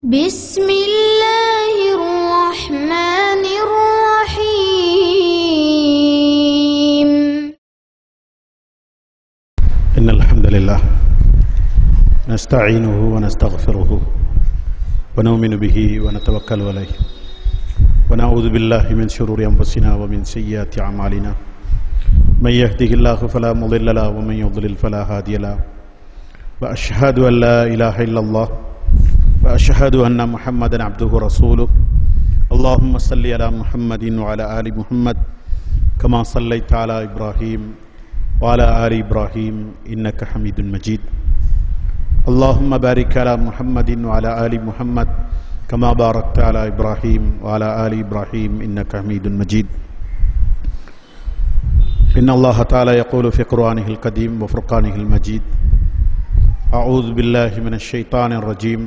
بسم الله الرحمن الرحيم إن الحمد لله نستعينه ونستغفره ونؤمن به ونتوكل عليه ونعوذ بالله من شرور أنفسنا ومن سيئات أعمالنا من يهده الله فلا مضل له ومن يضلل فلا هادي له وأشهد أن لا إله إلا الله وأشهد أن محمدا عبده ورسوله اللهم صل على محمد وعلى آل محمد كما صليت على إبراهيم وعلى آل إبراهيم إنك حميد مجيد اللهم بارك على محمد وعلى آل محمد كما باركت على إبراهيم وعلى آل إبراهيم إنك حميد مجيد إن الله تعالى يقول في قرآنه القديم وفرقانه المجيد أعوذ بالله من الشيطان الرجيم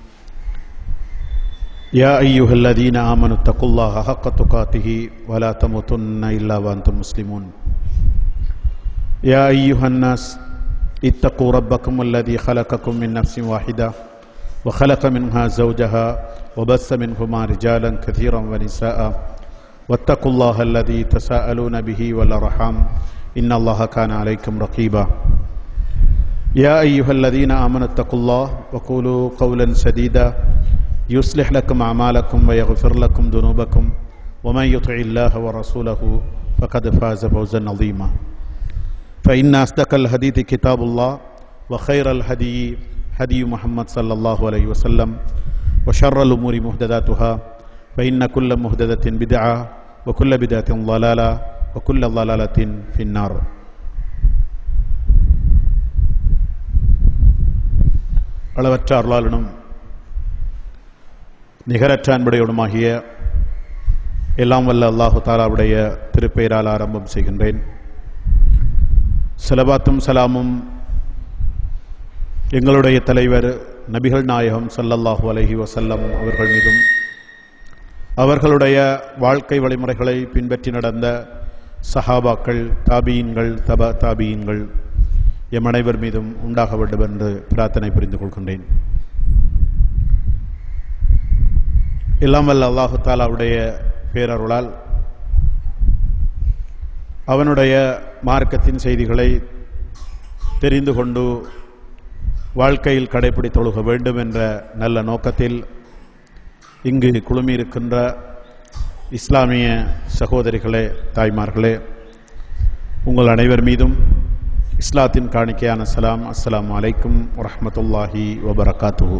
يا أيها الذين آمنوا اتقوا الله حق تقاته ولا تموتن إلا وأنتم مسلمون يا أيها الناس اتقوا ربكم الذي خلقكم من نفس واحدة وخلق منها زوجها وبث منهما رجالا كثيرا ونساء واتقوا الله الذي تساءلون به والأرحام إن الله كان عليكم رقيبا يا أيها الذين آمنوا اتقوا الله وقولوا قولا سديدا يصلح لكم أعمالكم ويغفر لكم ذنوبكم ومن يطع الله ورسوله فقد فاز فوزا عظيما فإن أصدق الحديث كتاب الله وخير الهدي هدي محمد صلى الله عليه وسلم وشر الأمور محدثاتها فإن كل محدثة بدعة وكل بدعة ضلالة وكل ضلالة في النار அளவற்ற அருளாளனும் நிகரற்ற அன்புடையவனுமாகிய எல்லாம் வல்ல அல்லாஹு தாலாவுடைய திருப்பெயரால் ஆரம்பம் செய்கின்றேன் சலபாத்தும் சலாமும் எங்களுடைய தலைவர் நபிகள் நாயகம் ஸல்லல்லாஹு அலைஹி வஸல்லம் அவர்கள் மீதும் அவர்களுடைய வாழ்க்கை வழிமுறைகளை பின்பற்றி நடந்த சஹாபாக்கள் தாபீன்கள் தப தாபீன்கள் எம் அனைவர் மீதும் உண்டாக வேண்டும் என்று பிரார்த்தனை புரிந்து கொள்கின்றேன் எல்லாம் வல்ல அல்லாஹு தாலாவுடைய பேரருளால் அவனுடைய மார்க்கத்தின் செய்திகளை தெரிந்து கொண்டு வாழ்க்கையில் கடைபிடித்தொழுக வேண்டும் என்ற நல்ல நோக்கத்தில் இங்கு குழுமியிருக்கின்ற இஸ்லாமிய சகோதரிகளே தாய்மார்களே உங்கள் அனைவர் மீதும் இஸ்லாத்தின் காணிக்கையான சலாம் அஸ்ஸலாமு அலைக்கும் வரஹ்மத்துல்லாஹி வபரகாத்துஹு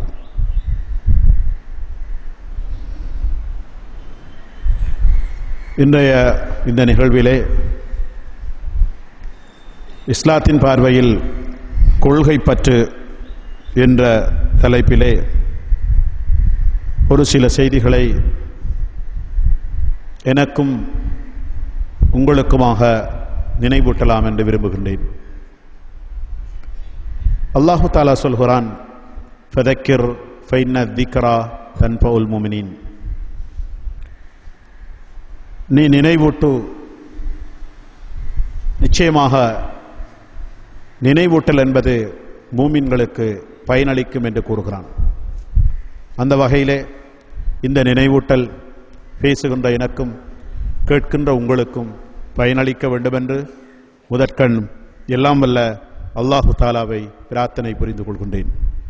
இன்றைய இந்த நிகழ்விலே இஸ்லாத்தின் பார்வையில் கொள்கை பற்று என்ற தலைப்பிலே ஒரு சில செய்திகளை எனக்கும் உங்களுக்குமாக நினைவூட்டலாம் என்று விரும்புகின்றேன் அல்லாஹு தாலா சொல்கிறான் ஃபதக்கிர் ஃபைன்ன திக்ரா தன்பவுல் முமினின் நீ நினைவூட்டு நிச்சயமாக நினைவூட்டல் என்பது மூமின்களுக்கு பயனளிக்கும் என்று கூறுகிறான் அந்த வகையிலே இந்த நினைவூட்டல் பேசுகின்ற எனக்கும் கேட்கின்ற உங்களுக்கும் பயனளிக்க வேண்டுமென்று முதற்கண் எல்லாம் வல்ல அல்லாஹு தாலாவை பிரார்த்தனை புரிந்து கொள்கின்றேன்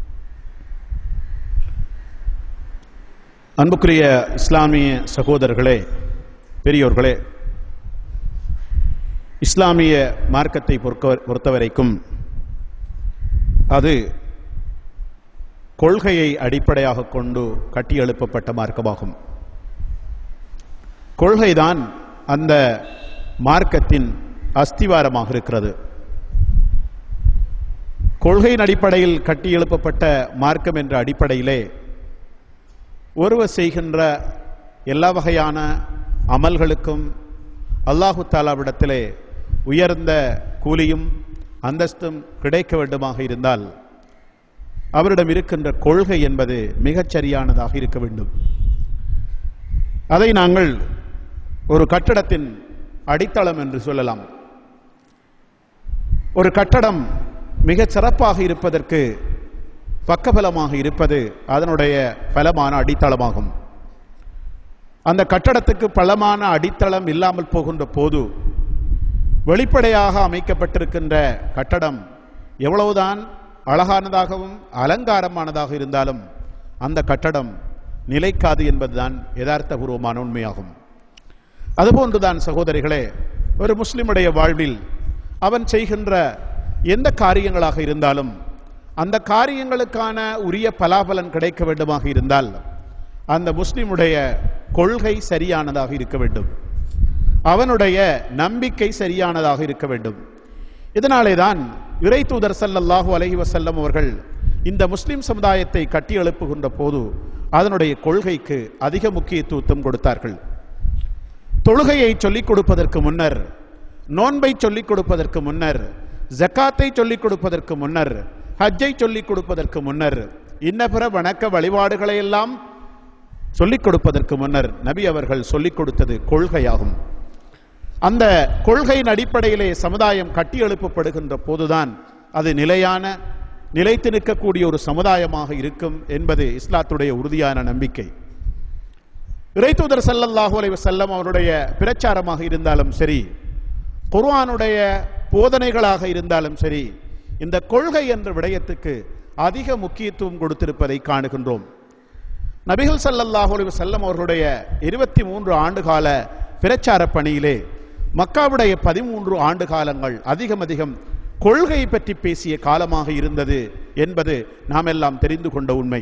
அன்புக்குரிய இஸ்லாமிய சகோதரர்களே பெரியோர்களே இஸ்லாமிய மார்க்கத்தை பொறுக்க பொறுத்தவரைக்கும் அது கொள்கையை அடிப்படையாக கொண்டு கட்டியெழுப்பப்பட்ட மார்க்கமாகும் கொள்கைதான் அந்த மார்க்கத்தின் அஸ்திவாரமாக இருக்கிறது கொள்கையின் அடிப்படையில் கட்டியெழுப்பப்பட்ட மார்க்கம் என்ற அடிப்படையிலே ஒருவர் செய்கின்ற எல்லா வகையான அமல்களுக்கும் அல்லாஹு தாலாவிடத்திலே உயர்ந்த கூலியும் அந்தஸ்தும் கிடைக்க வேண்டுமாக இருந்தால் அவரிடம் இருக்கின்ற கொள்கை என்பது மிகச் சரியானதாக இருக்க வேண்டும் அதை நாங்கள் ஒரு கட்டடத்தின் அடித்தளம் என்று சொல்லலாம் ஒரு கட்டடம் மிகச் சிறப்பாக இருப்பதற்கு பக்கபலமாக இருப்பது அதனுடைய பலமான அடித்தளமாகும் அந்த கட்டடத்துக்கு பலமான அடித்தளம் இல்லாமல் போகின்ற போது வெளிப்படையாக அமைக்கப்பட்டிருக்கின்ற கட்டடம் எவ்வளவுதான் அழகானதாகவும் அலங்காரமானதாக இருந்தாலும் அந்த கட்டடம் நிலைக்காது என்பதுதான் யதார்த்தபூர்வமான உண்மையாகும் அதுபோன்றுதான் சகோதரிகளே ஒரு முஸ்லிமுடைய வாழ்வில் அவன் செய்கின்ற எந்த காரியங்களாக இருந்தாலும் அந்த காரியங்களுக்கான உரிய பலாபலன் கிடைக்க வேண்டுமாக இருந்தால் அந்த முஸ்லிமுடைய கொள்கை சரியானதாக இருக்க வேண்டும் அவனுடைய நம்பிக்கை சரியானதாக இருக்க வேண்டும் இதனாலே தான் இறை தூதர் ஸல்லல்லாஹு அலைஹி வஸல்லம் அவர்கள் இந்த முஸ்லிம் சமுதாயத்தை கட்டி எழுப்புகின்ற போது அதனுடைய கொள்கைக்கு அதிக முக்கியத்துவம் கொடுத்தார்கள் தொழுகையை சொல்லிக் கொடுப்பதற்கு முன்னர் நோன்பை சொல்லிக் கொடுப்பதற்கு முன்னர் ஜக்காத்தை சொல்லிக் கொடுப்பதற்கு முன்னர் ஹஜ்ஜை சொல்லிக் கொடுப்பதற்கு முன்னர் இன்ன பிற வணக்க வழிபாடுகளை எல்லாம் சொல்லிக் கொடுப்பதற்கு முன்னர் நபி அவர்கள் சொல்லிக் கொடுத்தது கொள்கையாகும் அந்த கொள்கையின் அடிப்படையிலே சமுதாயம் கட்டி எழுப்பப்படுகின்ற போதுதான் அது நிலையான நிலைத்து நிற்கக்கூடிய ஒரு சமுதாயமாக இருக்கும் என்பது இஸ்லாத்துடைய உறுதியான நம்பிக்கை இறைத்தூதர் ஸல்லல்லாஹு அலைஹி வஸல்லம் அவருடைய பிரச்சாரமாக இருந்தாலும் சரி குர்ஆனுடைய போதனைகளாக இருந்தாலும் சரி இந்த கொள்கை என்ற விடயத்துக்கு அதிக முக்கியத்துவம் கொடுத்திருப்பதை காணுகின்றோம் நபிகள் ஸல்லல்லாஹு அலைஹி வஸல்லம் அவர்களுடைய இருபத்தி மூன்று ஆண்டுகால பிரச்சார பணியிலே மக்காவுடைய பதிமூன்று ஆண்டு காலங்கள் அதிகம் அதிகம் கொள்கை பற்றி பேசிய காலமாக இருந்தது என்பது நாம் எல்லாம் தெரிந்து கொண்ட உண்மை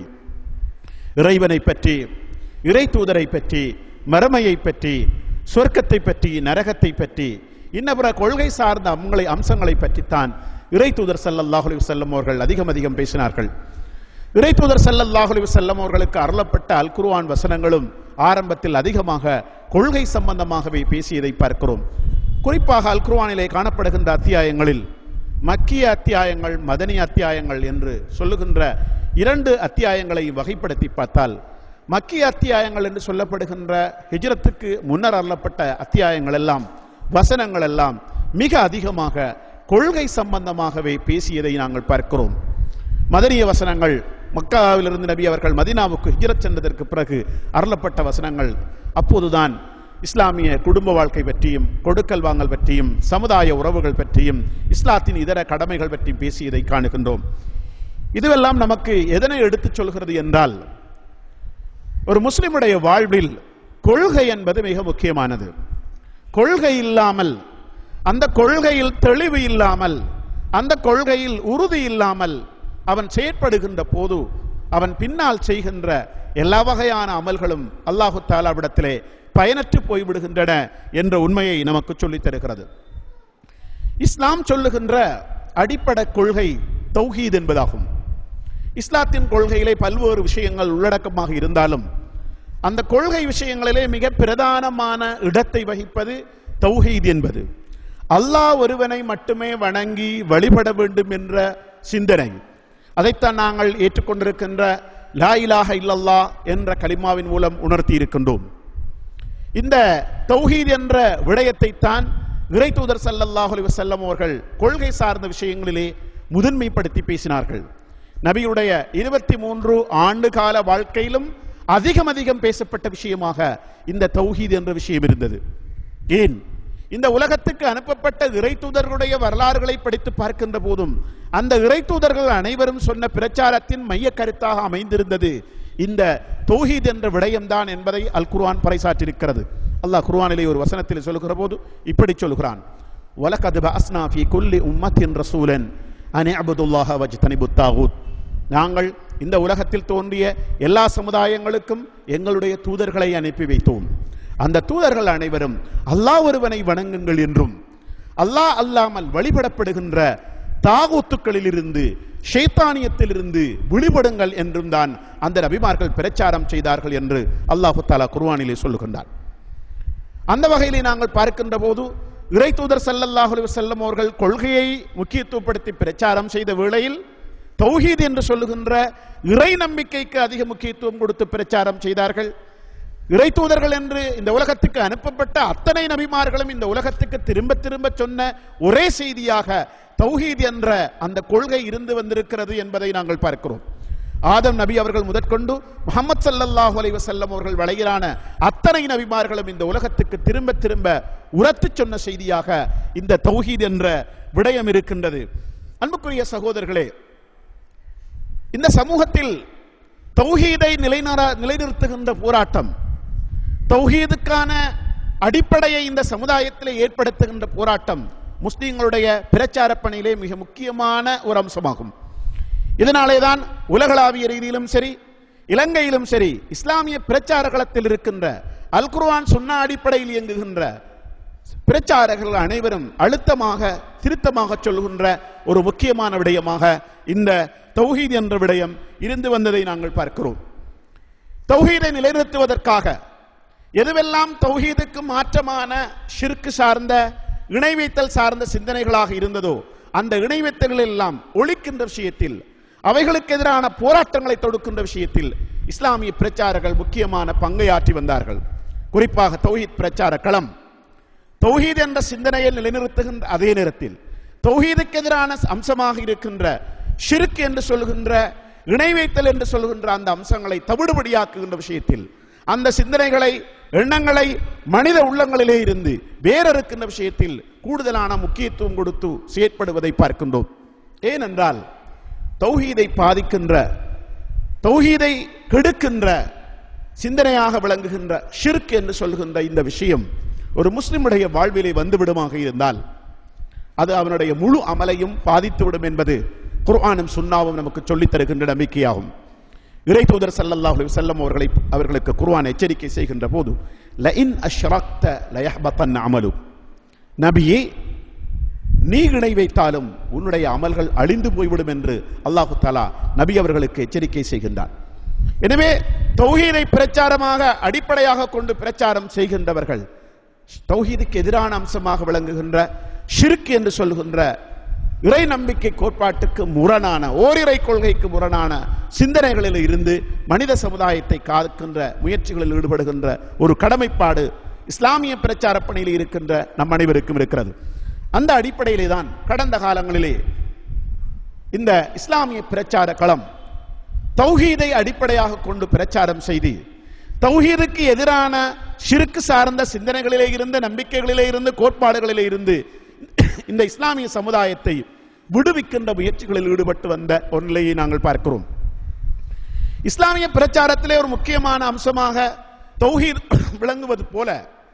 இறைவனை பற்றி இறை தூதரை பற்றி மறுமையை பற்றி சொர்க்கத்தை பற்றி நரகத்தை பற்றி இன்னபிற கொள்கை சார்ந்த அம்களை அம்சங்களை பற்றித்தான் இறை தூதர் ஸல்லல்லாஹு அலைஹி வஸல்லம் அவர்கள் அதிகம் அதிகம் பேசினார்கள் இறை தூதர் ஸல்லல்லாஹு அலைஹி வஸல்லம் அவர்களுக்கு அருளப்பட்ட அல் குர்ஆன் வசனங்களும் ஆரம்பத்தில் அதிகமாக கொள்கை சம்பந்தமாகவே பேசியதை பார்க்கிறோம் குறிப்பாக அல் குர்ஆனிலே காணப்படுகின்ற அத்தியாயங்களில் மக்கிய அத்தியாயங்கள் மதனி அத்தியாயங்கள் என்று சொல்லுகின்ற இரண்டு அத்தியாயங்களை வகைப்படுத்தி பார்த்தால் மக்கிய அத்தியாயங்கள் என்று சொல்லப்படுகின்ற ஹிஜ்ரத்துக்கு முன்னர் அருளப்பட்ட அத்தியாயங்கள் எல்லாம் வசனங்கள் எல்லாம் மிக அதிகமாக கொள்கை சம்பந்தமாகவே பேசியதை நாங்கள் பார்க்கிறோம் மதனிய வசனங்கள் மக்காவிலிருந்து நபி அவர்கள் மதினாவுக்கு ஹிஜ்ரத் சென்றதற்கு பிறகு அருளப்பட்ட வசனங்கள் அப்போதுதான் இஸ்லாமிய குடும்ப வாழ்க்கை பற்றியும் கொடுக்கல் வாங்கல் பற்றியும் சமுதாய உறவுகள் பற்றியும் இஸ்லாத்தின் இதர கடமைகள் பற்றியும் பேசியதை காணுகின்றோம் இதுவெல்லாம் நமக்கு எதனை எடுத்துச் சொல்கிறது என்றால் ஒரு முஸ்லிமுடைய வாழ்வில் கொள்கை என்பது மிக முக்கியமானது கொள்கை இல்லாமல் அந்த கொள்கையில் தெளிவு இல்லாமல் அந்த கொள்கையில் உறுதி இல்லாமல் அவன் செயற்படுகின்ற போது அவன் பின்னால் செய்கின்ற எல்லா வகையான அமல்களும் அல்லாஹு தாலாவிடத்திலே பயனற்று போய்விடுகின்றன என்ற உண்மையை நமக்கு சொல்லித் தருகிறது இஸ்லாம் சொல்லுகின்ற அடிப்படை கொள்கை தௌஹீத் என்பதாகும் இஸ்லாத்தின் கொள்கையிலே பல்வேறு விஷயங்கள் உள்ளடக்கமாக இருந்தாலும் அந்த கொள்கை விஷயங்களிலே மிக பிரதானமான இடத்தை வகிப்பது தௌஹீத் என்பது அல்லாஹ் ஒருவனை மட்டுமே வணங்கி வழிபட வேண்டும் என்ற சிந்தனை அதைத்தான் நாங்கள் ஏற்றுக்கொண்டிருக்கின்ற லா இலாஹ இல்லல்லா என்ற கலிமாவின் மூலம் உணர்த்தி இருக்கின்றோம் இந்த தௌஹீத் என்ற விடயத்தை தான் இறை தூதர் ஸல்லல்லாஹு அலைஹி வஸல்லம் அவர்கள் கொள்கை சார்ந்த விஷயங்களிலே முதன்மைப்படுத்தி பேசினார்கள் நபியுடைய இருபத்தி மூன்று ஆண்டு கால வாழ்க்கையிலும் அதிகம் அதிகம் பேசப்பட்ட விஷயமாக இந்த தௌஹீத் என்ற விஷயம் இருந்தது ஏன் இந்த உலகத்துக்கு அனுப்பப்பட்ட இறை தூதர்களுடைய வரலாறுகளை படித்து பார்க்கின்ற போதும் அந்த இறை தூதர்கள் அனைவரும் சொன்ன பிரச்சாரத்தின் மைய கருத்தாக அமைந்திருந்தது இந்த தௌஹீத் என்ற விடயம்தான் என்பதை அல் குர்ஆன் பறைசாற்றிருக்கிறது அல்லாஹ் குர்ஆனிலே ஒரு வசனத்தில் சொல்லுகிற போது இப்படி சொல்கிறான் வலகத் பஅஸ்னா ஃபீ குல்லி உம்மத்தின் ரசூலன் அன் அபுதுல்லாஹ வஜ்தனிபுத் தாகூத் நாங்கள் இந்த உலகத்தில் தோன்றிய எல்லா சமுதாயங்களுக்கும் எங்களுடைய தூதர்களை அனுப்பி வைத்தோம் அந்த தூதர்கள் அனைவரும் அல்லாஹ் ஒருவனை வணங்குங்கள் என்றும் அல்லாஹ் அல்லாமல் வழிபடப்படுகின்ற தாகூத்துக்களிலிருந்து ஷைத்தானியத்திலிருந்து விடுபடுங்கள் என்றும் தான் அந்த நபிமார்கள் பிரச்சாரம் செய்தார்கள் என்று அல்லாஹு தாலா குர்ஆனிலே சொல்லுகின்றார் அந்த வகையிலே நாங்கள் பார்க்கின்ற போது இறை தூதர் ஸல்லல்லாஹு அலைஹி வஸல்லம் அவர்கள் கொள்கையை முக்கியத்துவப்படுத்தி பிரச்சாரம் செய்த வேளையில் தௌஹீத் என்று சொல்லுகின்ற இறை நம்பிக்கைக்கு அதிக முக்கியத்துவம் கொடுத்து பிரச்சாரம் செய்தார்கள் இறை தூதர்கள் என்று இந்த உலகத்துக்கு அனுப்பப்பட்ட அத்தனை நபிமார்களும் இந்த உலகத்துக்கு திரும்ப திரும்ப சொன்ன ஒரே செய்தியாக தௌஹீத் என்ற அந்த கொள்கை இருந்து வந்திருக்கிறது என்பதை நாங்கள் பார்க்கிறோம் ஆதம் நபி அவர்கள் முதற்கொண்டு முகமது ஸல்லல்லாஹு அலைஹி வஸல்லம் அவர்கள் வரையிலான அத்தனை நபிமார்களும் இந்த உலகத்துக்கு திரும்ப திரும்ப உரத்து சொன்ன செய்தியாக இந்த தௌஹீத் என்ற விடயம் இருக்கின்றது அன்புக்குரிய சகோதரர்களே இந்த சமூகத்தில் தௌஹீதை நிலைநிற நிலைநிறுத்துகின்ற போராட்டம் தௌஹீதுக்கான அடிப்படையை இந்த சமுதாயத்தில் ஏற்படுத்துகின்ற போராட்டம் முஸ்லிம்களுடைய பிரச்சார பணியிலே மிக முக்கியமான ஒரு அம்சமாகும் இதனாலே தான் உலகளாவிய ரீதியிலும் சரி இலங்கையிலும் சரி இஸ்லாமிய பிரச்சார களத்தில் இருக்கின்ற அல் குர்ஆன் சுன்னா அடிப்படையில் இயங்குகின்ற பிரச்சாரகர்கள் அனைவரும் அழுத்தமாக திருத்தமாக சொல்கின்ற ஒரு முக்கியமான விடயமாக இந்த தௌஹீத் என்ற விடயம் இருந்து வந்ததை நாங்கள் பார்க்கிறோம் தௌஹீதை நிலைநிறுத்துவதற்காக எதுவெல்லாம் தௌஹீதுக்கு மாற்றமான ஷிர்க்கு சார்ந்த இணை வைத்தல் சார்ந்த சிந்தனைகளாக இருந்ததோ அந்த இணை வைத்தல்கள் எல்லாம் ஒழிக்கின்ற விஷயத்தில் அவைகளுக்கு எதிரான போராட்டங்களை தொடுக்கின்ற விஷயத்தில் இஸ்லாமிய பிரச்சாரர்கள் முக்கியமான பங்கை ஆற்றி வந்தார்கள் குறிப்பாக தௌஹீத் பிரச்சார களம் தௌஹீத் என்ற சிந்தனையை நிலைநிறுத்துகின்ற அதே நேரத்தில் தௌஹீதுக்கு எதிரான அம்சமாக இருக்கின்ற ஷிர்க் என்று சொல்கின்ற இணை வைத்தல் என்று சொல்கின்ற அந்த அம்சங்களை தவிடுபடியாக்குகின்ற விஷயத்தில் அந்த சிந்தனைகளை எண்ணங்களை மனித உள்ளங்களிலே இருந்து வேறறுக்கின்ற விஷயத்தில் கூடுதலான முக்கியத்துவம் கொடுத்து செயற்படுவதை பார்க்கின்றோம் ஏனென்றால் தௌஹீதை பாதிக்கின்ற தௌஹீதை கெடுக்கின்ற சிந்தனையாக விளங்குகின்ற ஷிர்க் என்று சொல்கின்ற இந்த விஷயம் ஒரு முஸ்லிமுடைய வாழ்விலே வந்துவிடுமாக இருந்தால் அது அவனுடைய முழு அமலையும் பாதித்துவிடும் என்பது குர்ஆனும் சுன்னாவும் நமக்கு சொல்லித் தருகின்ற நம்பிக்கையாகும் இறை தூதர் ஸல்லல்லாஹு அலைஹி வஸல்லம் அவர்களை அவர்களுக்கு குர்ஆன் எச்சரிக்கை செய்கின்ற போது லஇன் அஷ்ரக்த லயஹ்பத்தன் அமலு நபியே நீ இணை வைத்தாலும் உன்னுடைய அமல்கள் அழிந்து போய்விடும் என்று அல்லாஹு தஆலா நபி அவர்களுக்கு எச்சரிக்கை செய்கின்றார் எனவே தௌஹீதை பிரச்சாரமாக அடிப்படையாக கொண்டு பிரச்சாரம் செய்கின்றவர்கள் தௌஹீதுக்கு எதிரான அம்சமாக விளங்குகின்ற ஷிர்க் என்று சொல்கின்ற இறை நம்பிக்கை கோட்பாட்டுக்கு முரணான ஓரிரை கொள்கைக்கு முரணான சிந்தனைகளில் இருந்து மனித சமுதாயத்தை காக்கின்ற முயற்சிகளில் ஈடுபடுகின்ற ஒரு கடமைப்பாடு இஸ்லாமிய பிரச்சார பணியில் இருக்கின்ற நம் அனைவருக்கும் இருக்கிறது அந்த அடிப்படையிலே தான் கடந்த காலங்களிலே இந்த இஸ்லாமிய பிரச்சார களம் தௌஹீதை அடிப்படையாக கொண்டு பிரச்சாரம் செய்து தௌஹீதுக்கு எதிரான ஷிருக்கு சார்ந்த சிந்தனைகளிலே இருந்து நம்பிக்கைகளிலே இருந்து கோட்பாடுகளிலே இருந்து இந்த இஸ்லாமிய சமுதாயத்தை விடுவிக்கின்ற முயற்சிகளில் ஈடுபட்டு வந்த ஒரு நிலையை நாங்கள் பார்க்கிறோம் இஸ்லாமிய பிரச்சாரத்திலே ஒரு முக்கியமான அம்சமாக தௌஹீத் விளங்குவது போல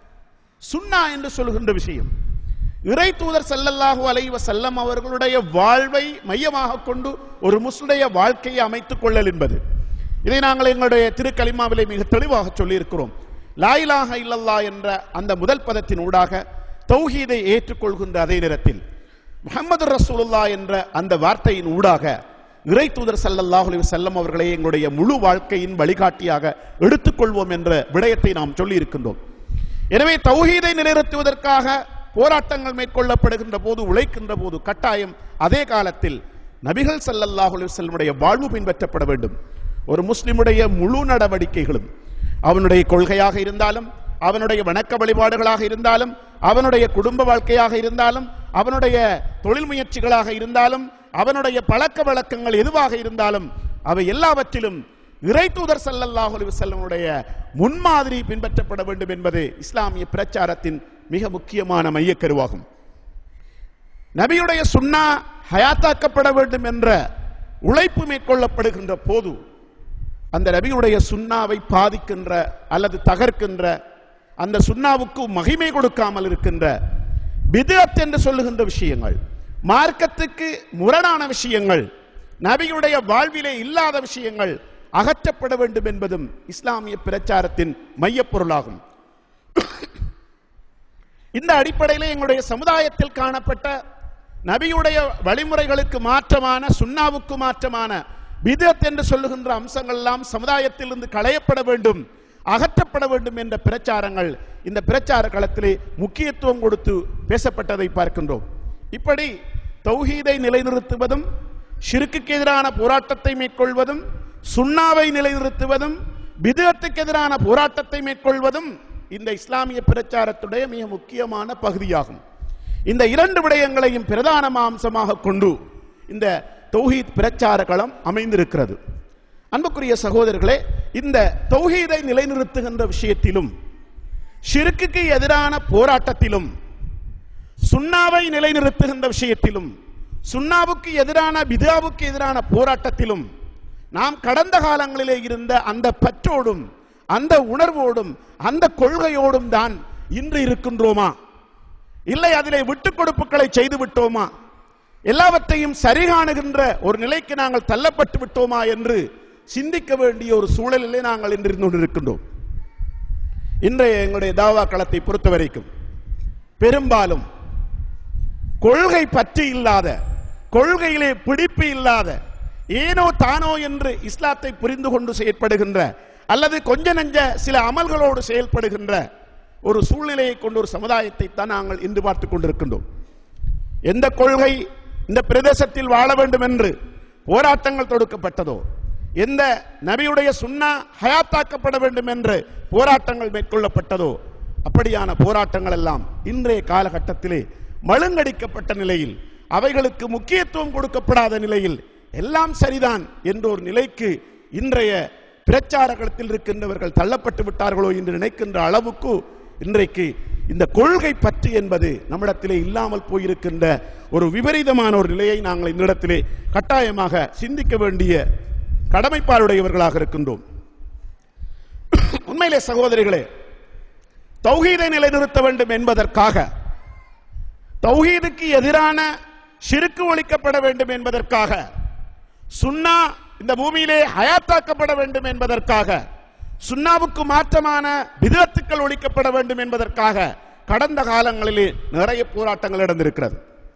சுன்னா என்று சொல்கின்ற விஷயம் இறை தூதர் ஸல்லல்லாஹு அலைஹி வஸல்லம் அவர்களுடைய வாழ்வை மையமாக கொண்டு ஒரு முஸ்லிடைய வாழ்க்கையை அமைத்துக் கொள்ளல் என்பது இதை நாங்கள் எங்களுடைய திருக்கலிமாவிலே மிக தெளிவாக சொல்லியிருக்கிறோம் லா இலாஹ இல்லல்லாஹ் என்ற அந்த முதல் பதத்தின் ஊடாக தௌஹீதை ஏற்றுக்கொள்கின்ற அதே நேரத்தில் முஹம்மது ரசூலுல்லா என்ற அந்த வார்த்தையின் ஊடாக இறை தூதர் ஸல்லல்லாஹு அலைஹி வஸல்லம் அவர்களை எங்களுடைய முழு வாழ்க்கையின் வழிகாட்டியாக எடுத்துக்கொள்வோம் என்ற விடயத்தை நாம் சொல்லி இருக்கின்றோம் எனவே தௌஹீதை நிலைநிறுத்துவதற்காக போராட்டங்கள் மேற்கொள்ளப்படுகின்ற போது உழைக்கின்ற போது கட்டாயம் அதே காலத்தில் நபிகள் ஸல்லல்லாஹு அலைஹி வஸல்லமுடைய வாழ்வு பின்பற்றப்பட வேண்டும் ஒரு முஸ்லிமுடைய முழு நடவடிக்கைகளும் அவனுடைய கொள்கையாக இருந்தாலும் அவனுடைய வணக்க வழிபாடுகளாக இருந்தாலும் அவனுடைய குடும்ப வாழ்க்கையாக இருந்தாலும் அவனுடைய தொழில் முயற்சிகளாக இருந்தாலும் அவனுடைய பழக்க வழக்கங்கள் எதுவாக இருந்தாலும் அவை எல்லாவற்றிலும் இறை தூதர் ஸல்லல்லாஹு அலைஹி வஸல்லமுடைய முன்மாதிரி பின்பற்றப்பட வேண்டும் என்பது இஸ்லாமிய பிரச்சாரத்தின் மிக முக்கியமான மையக்கருவாகும் நபியுடைய சுன்னா ஹயாத்தாக்கப்பட வேண்டும் என்ற உழைப்பு மேற்கொள்ளப்படுகின்ற போது அந்த நபியுடைய சுன்னாவை பாதிக்கின்ற அல்லது தகர்க்கின்ற அந்த சுன்னாவுக்கு மகிமை கொடுக்காமல் இருக்கின்ற பிதத் என்று சொல்லுகின்ற விஷயங்கள் மார்க்கத்துக்கு முரணான விஷயங்கள் நபியுடைய வாழ்விலே இல்லாத விஷயங்கள் அகற்றப்பட வேண்டும் என்பதும் இஸ்லாமிய பிரச்சாரத்தின் மையப்பொருளாகும் இந்த அடிப்படையில் எங்களுடைய சமுதாயத்தில் காணப்பட்ட நபியுடைய வழிமுறைகளுக்கு மாற்றமான சுன்னாவுக்கு மாற்றமான பிதத் என்று சொல்லுகின்ற அம்சங்கள் எல்லாம் சமுதாயத்திலிருந்து களையப்பட வேண்டும் அகற்றப்பட வேண்டும் என்ற பிரச்சாரங்கள் இந்த பிரச்சார களத்திலே முக்கியத்துவம் கொடுத்து பேசப்பட்டதை பார்க்கின்றோம் இப்படி தௌஹீதை நிலைநிறுத்துவதும் ஷிருக்குக்கு எதிரான போராட்டத்தை மேற்கொள்வதும் சுன்னாவை நிலைநிறுத்துவதும் பிதத்துக்கு எதிரான போராட்டத்தை மேற்கொள்வதும் இந்த இஸ்லாமிய பிரச்சாரத்துடைய மிக முக்கியமான பகுதியாகும் இந்த இரண்டு விடயங்களையும் பிரதான அம்சமாக கொண்டு இந்த தௌஹீத் பிரச்சார களம் அமைந்திருக்கிறது அன்புக்குரிய சகோதரர்களே இந்த தௌஹீதை நிலைநிறுத்துகின்ற விஷயத்திலும் ஷிருக்குக்கு எதிரான போராட்டத்திலும் சுண்ணாவை நிலைநிறுத்துகின்ற விஷயத்திலும் சுண்ணாவுக்கு எதிரான பிதாவுக்கு எதிரான போராட்டத்திலும் நாம் கடந்த காலங்களிலே இருந்த அந்த பற்றோடும் அந்த உணர்வோடும் அந்த கொள்கையோடும் தான் இன்று இருக்கின்றோமா இல்லை அதிலே விட்டுக் கொடுப்புகளை செய்து விட்டோமா எல்லாவற்றையும் சரிகாணுகின்ற ஒரு நிலைக்கு நாங்கள் தள்ளப்பட்டு விட்டோமா என்று சிந்திக்க வேண்டிய ஒரு சூழலிலே நாங்கள் இன்று இருந்து கொண்டிருக்கின்றோம் இன்றைய எங்களுடைய தாவா களத்தை பொறுத்த வரைக்கும் பெரும்பாலும் கொள்கை பற்று இல்லாத கொள்கையிலே பிடிப்பு இல்லாத ஏனோ தானோ என்று இஸ்லாத்தை புரிந்து கொண்டு செயற்படுகின்ற அல்லது கொஞ்ச நெஞ்ச சில அமல்களோடு செயல்படுகின்ற ஒரு சூழ்நிலையை கொண்ட ஒரு சமுதாயத்தை தான் நாங்கள் இன்று பார்த்துக் கொண்டிருக்கின்றோம் எந்த கொள்கை இந்த பிரதேசத்தில் வாழ வேண்டும் என்று போராட்டங்கள் தொடுக்கப்பட்டதோ எந்த நபியுடைய சுன்னா ஹயாத்தாக்கப்பட வேண்டும் என்று போராட்டங்கள் மேற்கொள்ளப்பட்டதோ அப்படியான போராட்டங்கள் எல்லாம் இன்றைய காலகட்டத்திலே மழுங்கடிக்கப்பட்ட நிலையில் அவைகளுக்கு முக்கியத்துவம் கொடுக்கப்படாத நிலையில் எல்லாம் சரிதான் என்ற ஒரு நிலைக்கு இன்றைய பிரச்சாரத்தில் இருக்கின்றவர்கள் தள்ளப்பட்டு விட்டார்களோ என்று நினைக்கின்ற அளவுக்கு இன்றைக்கு இந்த கொள்கை பற்று என்பது நம்மிடத்திலே இல்லாமல் போயிருக்கின்ற ஒரு விபரீதமான ஒரு நிலையை நாங்கள் இந்த இடத்திலே கட்டாயமாக சிந்திக்க வேண்டிய கடமைப்பாடுடையவர்களாக இருக்கின்றோம் உண்மையிலே சகோதரிகளே தௌஹீதை நிலைநிறுத்த வேண்டும் என்பதற்காக தௌஹீதுக்கு எதிரான ஷிருக்கு ஒழிக்கப்பட வேண்டும் என்பதற்காக சுன்னா இந்த பூமியிலே ஹயாத்தாக்கப்பட வேண்டும் என்பதற்காக சுன்னாவுக்கு மாற்றமான விதத்துக்கள் ஒழிக்கப்பட வேண்டும் என்பதற்காக கடந்த காலங்களிலே நிறைய போராட்டங்கள் நடந்திருக்கிறது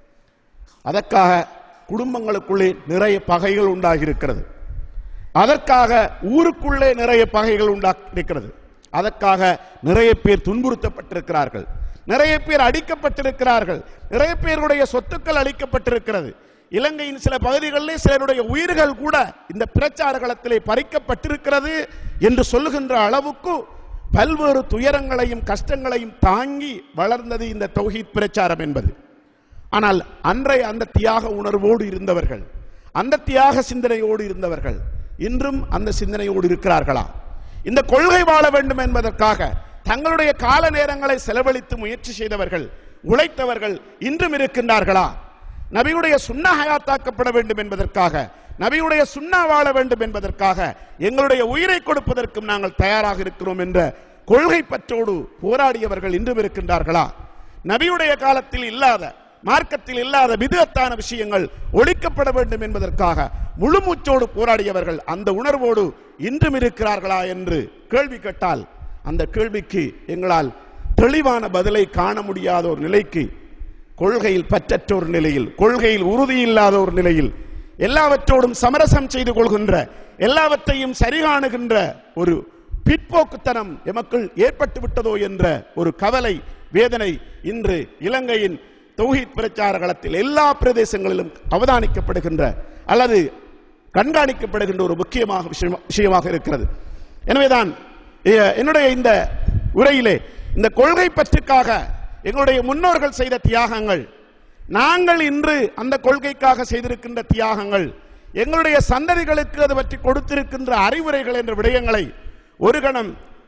அதற்காக குடும்பங்களுக்குள்ளே நிறைய பகைகள் உண்டாகி இருக்கிறது அதற்காக ஊருக்குள்ளே நிறைய பகைகள் உண்டாகிருக்கிறது அதற்காக நிறைய பேர் துன்புறுத்தப்பட்டிருக்கிறார்கள் நிறைய பேர் அடிக்கப்பட்டிருக்கிறார்கள் நிறைய பேருடைய சொத்துக்கள் அளிக்கப்பட்டிருக்கிறது இலங்கையின் சில பகுதிகளிலே சிலருடைய உயிர்கள் கூட இந்த பிரச்சார களத்திலே பறிக்கப்பட்டிருக்கிறது என்று சொல்லுகின்ற அளவுக்கு பல்வேறு துயரங்களையும் கஷ்டங்களையும் தாங்கி வளர்ந்தது இந்த தௌஹீத் பிரச்சாரம் என்பது ஆனால் அன்றைய அந்த தியாக உணர்வோடு இருந்தவர்கள் அந்த தியாக சிந்தனையோடு இருந்தவர்கள் இன்றும் அந்த சிந்தனையோடு இருக்கிறார்களா இந்த கொள்கை வாழ வேண்டும் என்பதற்காக தங்களுடைய கால நேரங்களை செலவழித்து முயற்சி செய்தவர்கள் உழைத்தவர்கள் இன்றும் இருக்கின்றார்களா நபியுடைய சுண்ணா ஹயாத்தாக்கப்பட வேண்டும் என்பதற்காக நபியுடைய சுண்ணா வாழ வேண்டும் என்பதற்காக எங்களுடைய உயிரை கொடுப்பதற்கும் நாங்கள் தயாராக இருக்கிறோம் என்ற கொள்கை பற்றோடு போராடியவர்கள் இன்றும் இருக்கின்றார்களா நபியுடைய காலத்தில் இல்லாத மார்க்கத்தில் இல்லாத விதத்தான விஷயங்கள் ஒழிக்கப்பட வேண்டும் என்பதற்காக முழுமூச்சோடு போராடியவர்கள் அந்த உணர்வோடு இன்றும் இருக்கிறார்களா என்று கேள்வி கேட்டால் அந்த கேள்விக்கு எங்களால் தெளிவான பதிலை காண முடியாத ஒரு நிலைக்கு கொள்கையில் பற்றற்ற ஒரு நிலையில் கொள்கையில் உறுதி இல்லாத ஒரு நிலையில் எல்லாவற்றோடும் சமரசம் செய்து கொள்கின்ற எல்லாவற்றையும் சரிகாணுகின்ற ஒரு பிற்போக்குத்தனம் எமக்குள் ஏற்பட்டு விட்டதோ என்ற ஒரு கவலை வேதனை இன்று இலங்கையின் தௌஹீத் பிரச்சார களத்தில் எல்லா பிரதேசங்களிலும் அவதானிக்கப்படுகின்ற அல்லது கண்காணிக்கப்படுகின்ற ஒரு முக்கியமாக விஷயமா- விஷயமாக இருக்கிறது எனவேதான் எ- என்னுடைய இந்த உரையிலே இந்த கொள்கை பற்றுக்காக எங்களுடைய முன்னோர்கள் செய்த தியாகங்கள் நாங்கள் இன்று அந்த கொள்கைக்காக செய்திருக்கின்ற தியாகங்கள் எங்களுடைய சந்ததிகளுக்கு அது பற்றி கொடுத்திருக்கின்ற அறிவுரைகள் என்ற விடயங்களை ஒரு கணம்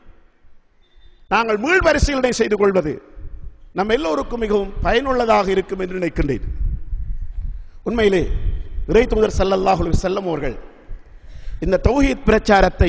நாங்கள் மீள்பரிசீலனை செய்து கொள்வது நம் எல்லோருக்கும் மிகவும் பயனுள்ளதாக இருக்கும் என்று நினைக்கின்றேன் உண்மையிலே இறை தூதர் ஸல்லல்லாஹு அலைஹி வஸல்லம் அவர்கள் இந்த தௌஹீத் பிரச்சாரத்தை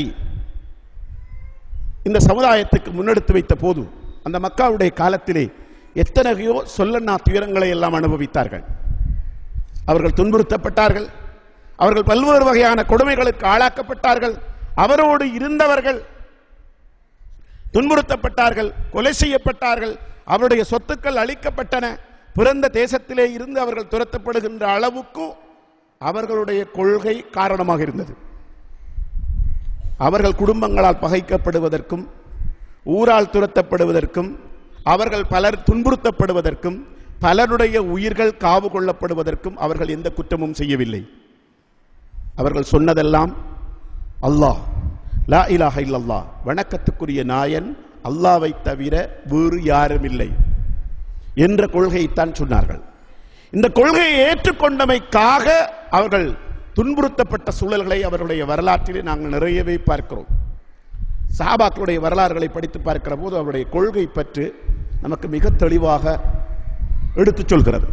இந்த சமுதாயத்துக்கு முன்னெடுத்து வைத்த போது அந்த மக்காவுடைய காலத்திலே எத்தனையோ சொல்லன்னா துயரங்களை எல்லாம் அனுபவித்தார்கள் அவர்கள் துன்புறுத்தப்பட்டார்கள் அவர்கள் பல்வேறு வகையான கொடுமைகளுக்கு ஆளாக்கப்பட்டார்கள் அவரோடு இருந்தவர்கள் துன்புறுத்தப்பட்டார்கள் கொலை செய்யப்பட்டார்கள் அவருடைய சொத்துக்கள் அளிக்கப்பட்டன பிறந்த தேசத்திலே இருந்து அவர்கள் துரத்தப்படுகின்ற அளவுக்கு அவர்களுடைய கொள்கை காரணமாக இருந்தது அவர்கள் குடும்பங்களால் பகைக்கப்படுவதற்கும் ஊரால் துரத்தப்படுவதற்கும் அவர்கள் பலர் துன்புறுத்தப்படுவதற்கும் பலருடைய உயிர்கள் காவு கொள்ளப்படுவதற்கும் அவர்கள் எந்த குற்றமும் செய்யவில்லை அவர்கள் சொன்னதெல்லாம் அல்லாஹ் லா இலாஹ இல்லல்லாஹ் வணக்கத்துக்குரிய நாயன் அல்லாவை தவிர வேறு யாரும் இல்லை என்ற கொள்கையைத்தான் சொன்னார்கள் இந்த கொள்கையை ஏற்றுக்கொண்டமைக்காக அவர்கள் துன்புறுத்தப்பட்ட சூழல்களை அவருடைய வரலாற்றிலே நாங்கள் நிறையவே பார்க்கிறோம் சஹாபாக்களுடைய வரலாறுகளை படித்து பார்க்கிற போது அவருடைய கொள்கை பற்றி நமக்கு மிக தெளிவாக எடுத்துச் சொல்கிறது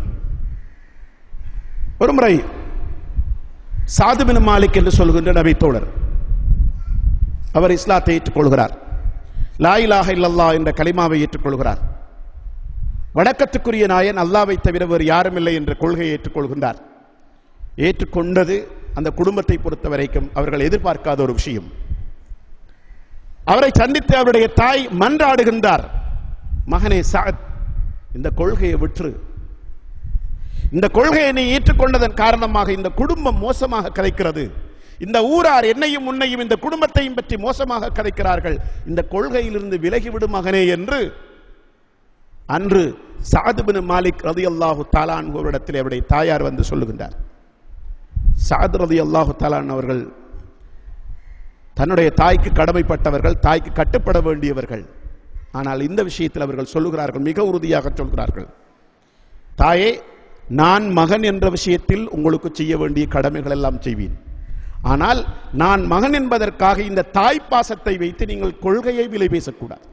ஒருமுறை சாதுபின் மாலிக் என்று சொல்கின்ற நபி தோழர் அவர் இஸ்லாத்தை ஏற்றுக்கொள்கிறார் லா இலாஹ இல்லல்லா என்ற கலிமாவை ஏற்றுக்கொள்கிறார் வணக்கத்துக்குரிய நாயன் அல்லாவை தவிர வேறு யாரும் இல்லை என்ற கொள்கையை ஏற்றுக்கொள்கின்றார் ஏற்றுக்கொண்டது அந்த குடும்பத்தை பொறுத்த வரைக்கும் அவர்கள் எதிர்பார்க்காத ஒரு விஷயம் அவரை சந்தித்து அவருடைய தாய் மன்றாடுகின்றார் மகனே சாத் இந்த கொள்கையை விற்று இந்த கொள்கையை நீ ஏற்றுக்கொண்டதன் காரணமாக இந்த குடும்பம் மோசமாக கதைக்கிறது இந்த ஊரார் என்னையும் உன்னையும் இந்த குடும்பத்தையும் பற்றி மோசமாக கதைக்கிறார்கள் இந்த கொள்கையிலிருந்து விலகிவிடு மகனே என்று அன்று சாதுபின் மாலிக் ரதி அல்லாஹு தாலான் அவரிடத்தில் அவருடைய தாயார் வந்து சொல்லுகின்றார் சாது ரதி அல்லாஹு தாலான் அவர்கள் தன்னுடைய தாய்க்கு கடமைப்பட்டவர்கள் தாய்க்கு கட்டுப்பட வேண்டியவர்கள் ஆனால் இந்த விஷயத்தில் அவர்கள் சொல்லுகிறார்கள் மிக உறுதியாக சொல்கிறார்கள் தாயே நான் மகன் என்ற விஷயத்தில் உங்களுக்கு செய்ய வேண்டிய கடமைகள் எல்லாம் செய்வேன் ஆனால் நான் மகன் என்பதற்காக இந்த தாய் பாசத்தை வைத்து நீங்கள் கொள்கையை விலை பேசக்கூடாது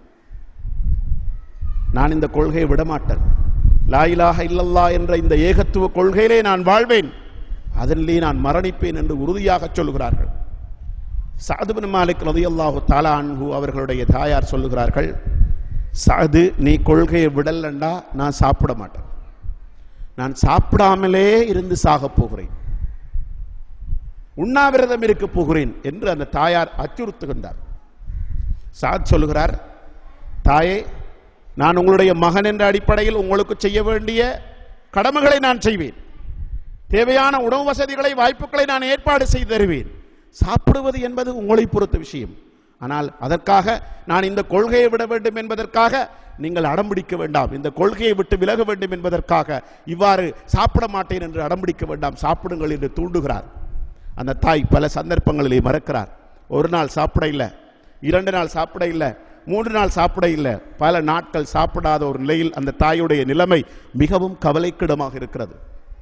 நான் இந்த கொள்கையை விடமாட்டேன் லா இலாஹ இல்லல்லா என்ற இந்த ஏகத்துவ கொள்கையிலே நான் வாழ்வேன் அதனிலே நான் மரணிப்பேன் என்று உறுதியாக சொல்லுகிறார்கள் சாதுபின் மாலிக் ரதியல்லாஹு தாலா அன்ஹு அவர்களுடைய தாயார் சொல்லுகிறார்கள் சாது நீ கொள்கையை விடலண்டா நான் சாப்பிட மாட்டேன் நான் சாப்பிடாமலே இருந்து சாகப் போகிறேன் உண்ணாவிரதம் இருக்க போகிறேன் என்று அந்த தாயார் அச்சுறுத்துகின்றார் சாத் சொல்லுகிறார் தாயே நான் உங்களுடைய மகன் என்ற அடிப்படையில் உங்களுக்கு செய்ய வேண்டிய கடமைகளை நான் செய்வேன் தேவையான உணவு வசதிகளை வாய்ப்புகளை நான் ஏற்பாடு செய்து தருவேன் சாப்பிடுவது என்பது உங்களை பொறுத்த விஷயம் ஆனால் அதற்காக நான் இந்த கொள்கையை விட வேண்டும் என்பதற்காக நீங்கள் அடம்பிடிக்க வேண்டாம் இந்த கொள்கையை விட்டு விலக வேண்டும் என்பதற்காக இவ்வாறு சாப்பிட மாட்டேன் என்று அடம்பிடிக்க வேண்டாம் சாப்பிடுங்கள் என்று தூண்டுகிறார் அந்த தாய் பல சந்தர்ப்பங்களிலே மறக்கிறார் ஒரு நாள் சாப்பிட இல்லை இரண்டு நாள் சாப்பிட இல்லை மூன்று நாள் சாப்பிட இல்லை பல நாட்கள் சாப்பிடாத ஒரு நிலையில் அந்த தாயுடைய நிலைமை மிகவும் கவலைக்கிடமாக இருக்கிறது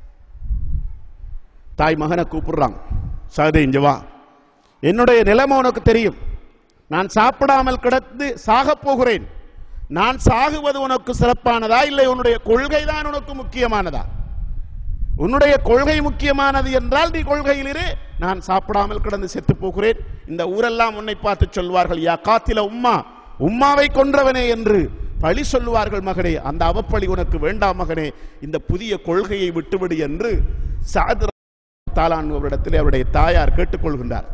தாய் மகனை கூப்பிடுறாங்க சகதே இங்க வா என்னுடைய நிலைமை உனக்கு தெரியும் நான் சாப்பிடாமல் கிடந்து சாகப் போகிறேன் நான் சாகுவது உனக்கு சிறப்பானதா இல்லை உன்னுடைய கொள்கை தான் உனக்கு முக்கியமானதா உன்னுடைய கொள்கை முக்கியமானது என்றால் நீ கொள்கையில் இரு நான் சாப்பிடாமல் கிடந்து செத்து போகிறேன் இந்த ஊரெல்லாம் உன்னை பார்த்து சொல்வார்கள் யா காத்தில உம்மா உம்மாவை கொன்றவனே என்று பழி சொல்லுவார்கள் மகனே அந்த அவப்பழி உனக்கு வேண்டாம் மகனே இந்த புதிய கொள்கையை விட்டுவிடு என்று சாது தாலான் அவரிடத்தில் அவருடைய தாயார் கேட்டுக்கொள்கின்றார்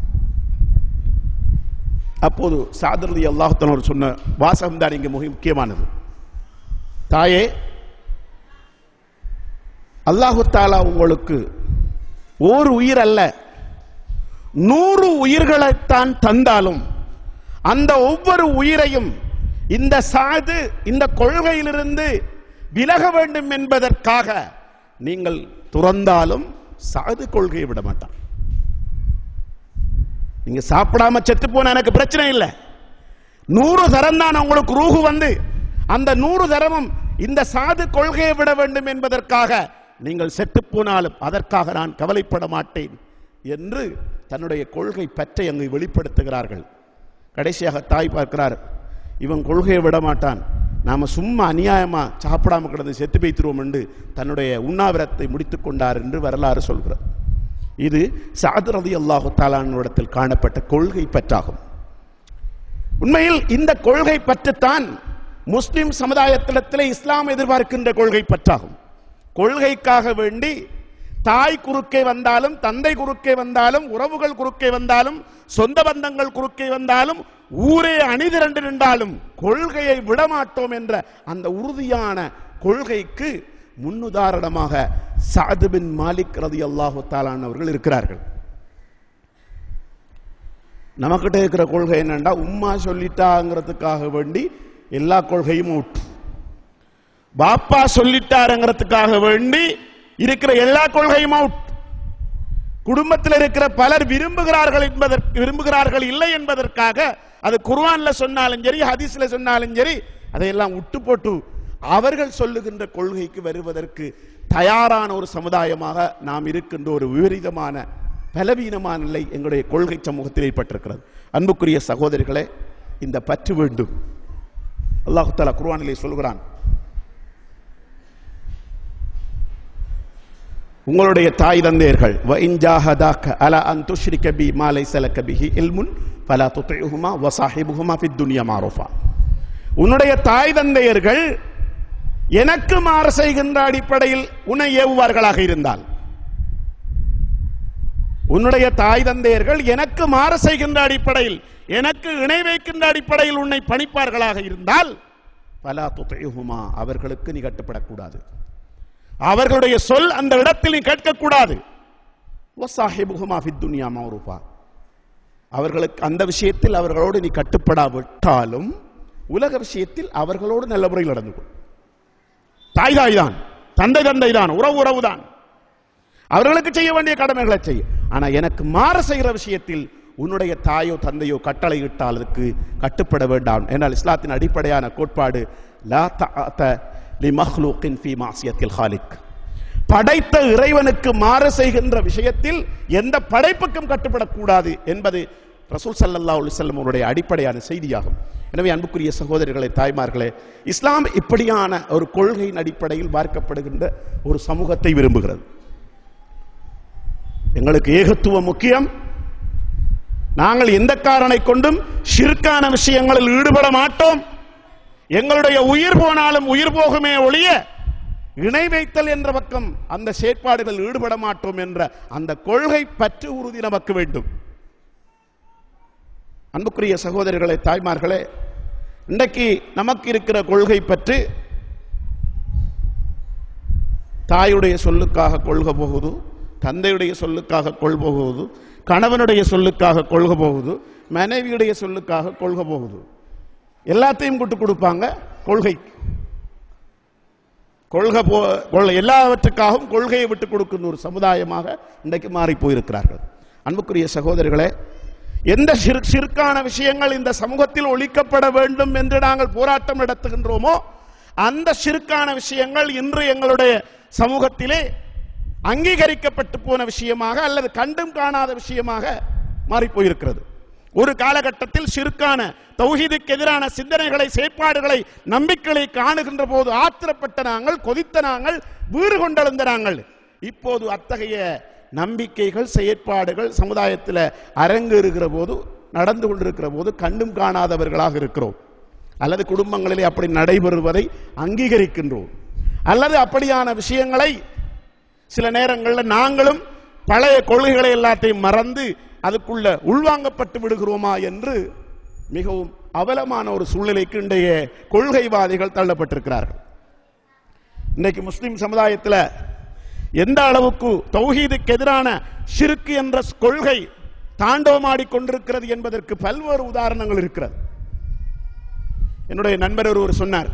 அப்போது சாதரதி அல்லாஹத்தனவர் சொன்ன வாசகம் தான் இங்கு மிக முக்கியமானது தாயே அல்லாஹு தாலா உங்களுக்கு ஓர் உயிர் அல்ல நூறு உயிர்களைத்தான் தந்தாலும் அந்த ஒவ்வொரு உயிரையும் இந்த சாது இந்த கொள்கையிலிருந்து விலக வேண்டும் என்பதற்காக நீங்கள் துறந்தாலும் சாது கொள்கையை விட மாட்டான் நீங்க சாப்பிடாம செத்து போன எனக்கு பிரச்சனை இல்லை நூறு தரம் தான் உங்களுக்கு ரூஹு வந்து அந்த நூறு தரமும் இந்த சாது கொள்கையை விட வேண்டும் என்பதற்காக நீங்கள் செத்து போனாலும் அதற்காக நான் கவலைப்பட மாட்டேன் என்று தன்னுடைய கொள்கை பற்றை அங்கு வெளிப்படுத்துகிறார்கள் கடைசியாக தாய் பார்க்கிறார் இவன் கொள்கையை விட மாட்டான் நாம சும்மா அநியாயமா சாப்பிடாம கிடந்து செத்து வைத்துருவோம் என்று தன்னுடைய உண்ணாவிரத்தை முடித்துக் கொண்டார் என்று வரலாறு சொல்கிறார் இது சாதுரதி அல்லாஹு தாலானிடத்தில் காணப்பட்ட கொள்கை பற்றாகும் உண்மையில் இந்த கொள்கை பற்றுத்தான் முஸ்லிம் சமுதாயத்திடத்தில் இஸ்லாம் எதிர்பார்க்கின்ற கொள்கை பற்றாகும் கொள்கைக்காக வேண்டி தாய் குறுக்கே வந்தாலும் தந்தை குறுக்கே வந்தாலும் உறவுகள் குறுக்கே வந்தாலும் சொந்த பந்தங்கள் குறுக்கே வந்தாலும் ஊரே அணிதிரண்டு நின்றாலும் கொள்கையை விடமாட்டோம் என்ற அந்த உறுதியான கொள்கைக்கு முன்னுதாரணமாக சாது பின் மாலிக் ரதி அல்லாஹு தாலான் அவர்கள் இருக்கிறார்கள் நமக்கிட்ட இருக்கிற கொள்கை என்னன்னா உம்மா சொல்லிட்டாங்கிறதுக்காக வேண்டி எல்லா கொள்கையும் அவுட் பாப்பா சொல்லிட்டாருங்கிறதுக்காக வேண்டி இருக்கிற எல்லா கொள்கையும் அவுட் குடும்பத்தில் இருக்கிற பலர் விரும்புகிறார்கள் என்பதற்கு விரும்புகிறார்கள் இல்லை என்பதற்காக அது குர்ஆன்ல சொன்னாலும் சரி ஹதீஸ்ல சொன்னாலும் சரி அதையெல்லாம் விட்டு போட்டு அவர்கள் சொல்லுகின்ற கொள்கைக்கு வருவதற்கு தயாரான ஒரு சமுதாயமாக நாம் இருக்கின்ற ஒரு விபரீதமான பலவீனமான நிலை எங்களுடைய கொள்கை சமூகத்தில் ஏற்பட்டிருக்கிறது அன்புக்குரிய சகோதரிகளே இந்த பற்று வேண்டும் அல்லாஹு தாலா குர்ஆனிலே சொல்கிறான் உங்களுடைய தாய் தந்தையர்கள் வ இன் ஜாஹதாக்க அலா அன் துஷ்ரிக பி மா லைஸ லக பிஹி இல்முன் ஃபலா துத்திஹுமா வ ஸாஹிபுஹுமா ஃபித் துன்யா மாரூஃபா உன்னுடைய தாய் தந்தையர்கள் எனக்கு மாறு செய்கின்ற அடிப்படையில் உன்னை ஏவுவார்களாக இருந்தால் உன்னுடைய தாய் தந்தையர்கள் எனக்கு மாறு செய்கின்ற அடிப்படையில் எனக்கு இணை வைக்கின்ற அடிப்படையில் உன்னை பணிப்பார்களாக இருந்தால் பலா துத்தையுகுமா அவர்களுக்கு நீ கட்டுப்படக்கூடாது அவர்களுடைய சொல் அந்த இடத்தில் நீ கேட்கக்கூடாது வசாஹிபுகுமா ஃபித் துன்யா மௌரூஃபா அவர்களுக்கு அந்த விஷயத்தில் அவர்களோடு நீ கட்டுப்படாவிட்டாலும் உலக விஷயத்தில் அவர்களோடு நல்ல முறையில் நடந்து கொள் தாய் தாய் தான் தந்தை தந்தை தான் உறவு உறவு தான் அவர்களுக்கு செய்ய வேண்டிய கடமைகளை செய்ய ஆனா எனக்கு மாற செய்கிற விஷயத்தில் உன்னுடைய தாயோ தந்தையோ கட்டளை இட்டால் அதுக்கு கட்டுப்பட வேண்டாம் என்றால் இஸ்லாத்தின் அடிப்படையான கோட்பாடு லா தஅத லி மஹ்லூக்கின் ஃபீ மாசியத்தில் ஹாலிக் படைத்த இறைவனுக்கு மாறு செய்கின்ற விஷயத்தில் எந்த படைப்புக்கும் கட்டுப்படக்கூடாது என்பது ரசூல் ஸல்லல்லாஹு அலைஹி வஸல்லம் அவருடைய அடிப்படையான செய்தியாகும் எனவே அன்புக்குரிய சகோதரர்களே தாய்மார்களே இஸ்லாம் இப்படியான ஒரு கொள்கையின் அடிப்படையில் பார்க்கப்படுகின்ற ஒரு சமூகத்தை விரும்புகிறது எங்களுக்கு ஏகத்துவம் முக்கியம் நாங்கள் எந்த காரணை கொண்டும் ஷிர்கான விஷயங்களில் ஈடுபட மாட்டோம் எங்களுடைய உயிர் போனாலும் உயிர் போகுமே ஒழிய இணை வைத்தல் என்ற பக்கம் அந்த செயற்பாடுகள் ஈடுபட மாட்டோம் என்ற அந்த கொள்கை பற்று உறுதி நமக்கு வேண்டும் அன்புக்குரிய சகோதரர்களே தாய்மார்களே இன்றைக்கு நமக்கு இருக்கிற கொள்கை பற்றி தாயுடைய சொல்லுக்காக கொள்க போகுது தந்தையுடைய சொல்லுக்காக கொள்க போகுது கணவனுடைய சொல்லுக்காக கொள்க போகுது மனைவியுடைய சொல்லுக்காக கொள்க போகுது எல்லாத்தையும் கூட்டு கொடுப்பாங்க கொள்கை கொள்கை போ கொள்கை எல்லாவற்றுக்காகவும் கொள்கையை விட்டு கொடுக்கின்ற ஒரு சமுதாயமாக இன்றைக்கு மாறி போயிருக்கிறார்கள் அன்புக்குரிய சகோதரர்களே எந்த சிறு சிறுக்கான விஷயங்கள் இந்த சமூகத்தில் ஒழிக்கப்பட வேண்டும் என்று நாங்கள் போராட்டம் நடத்துகின்றோமோ அந்த சிறுக்கான விஷயங்கள் இன்று எங்களுடைய சமூகத்திலே அங்கீகரிக்கப்பட்டு போன விஷயமாக அல்லது கண்டும் காணாத விஷயமாக மாறி போயிருக்கிறது ஒரு காலகட்டத்தில் சிறுக்கான தௌஹீதுக்கு எதிரான சிந்தனைகளை செயற்பாடுகளை நம்பிக்கைகளை காணுகின்ற போது ஆத்திரப்பட்ட நாங்கள் கொதித்த நாங்கள் வீறு கொண்டெழுந்த நாங்கள் இப்போது அத்தகைய நம்பிக்கைகள் செயற்பாடுகள் சமுதாயத்தில் அரங்கேறுகிற போது நடந்து கொண்டிருக்கிற போது கண்டும் காணாதவர்களாக இருக்கிறோம் அல்லது குடும்பங்களிலே அப்படி நடைபெறுவதை அங்கீகரிக்கின்றோம் அல்லது அப்படியான விஷயங்களை சில நேரங்களில் நாங்களும் பழைய கொள்கைகளை எல்லாத்தையும் மறந்து அதுக்குள்ள உள்வாங்கப்பட்டு விடுகிறோமா என்று மிகவும் அவலமான ஒரு சூழ்நிலைக்கு இன்றைய கொள்கைவாதிகள் தள்ளப்பட்டிருக்கிறார்கள் இன்றைக்கு முஸ்லிம் சமுதாயத்தில் எந்த அளவுக்கு தௌஹீதுக்கு எதிரான ஷிருக்கு என்ற கொள்கை தாண்டவமாடி கொண்டிருக்கிறது என்பதற்கு பல்வேறு உதாரணங்கள் இருக்கிறது என்னுடைய நண்பர் ஒருவர் சொன்னார்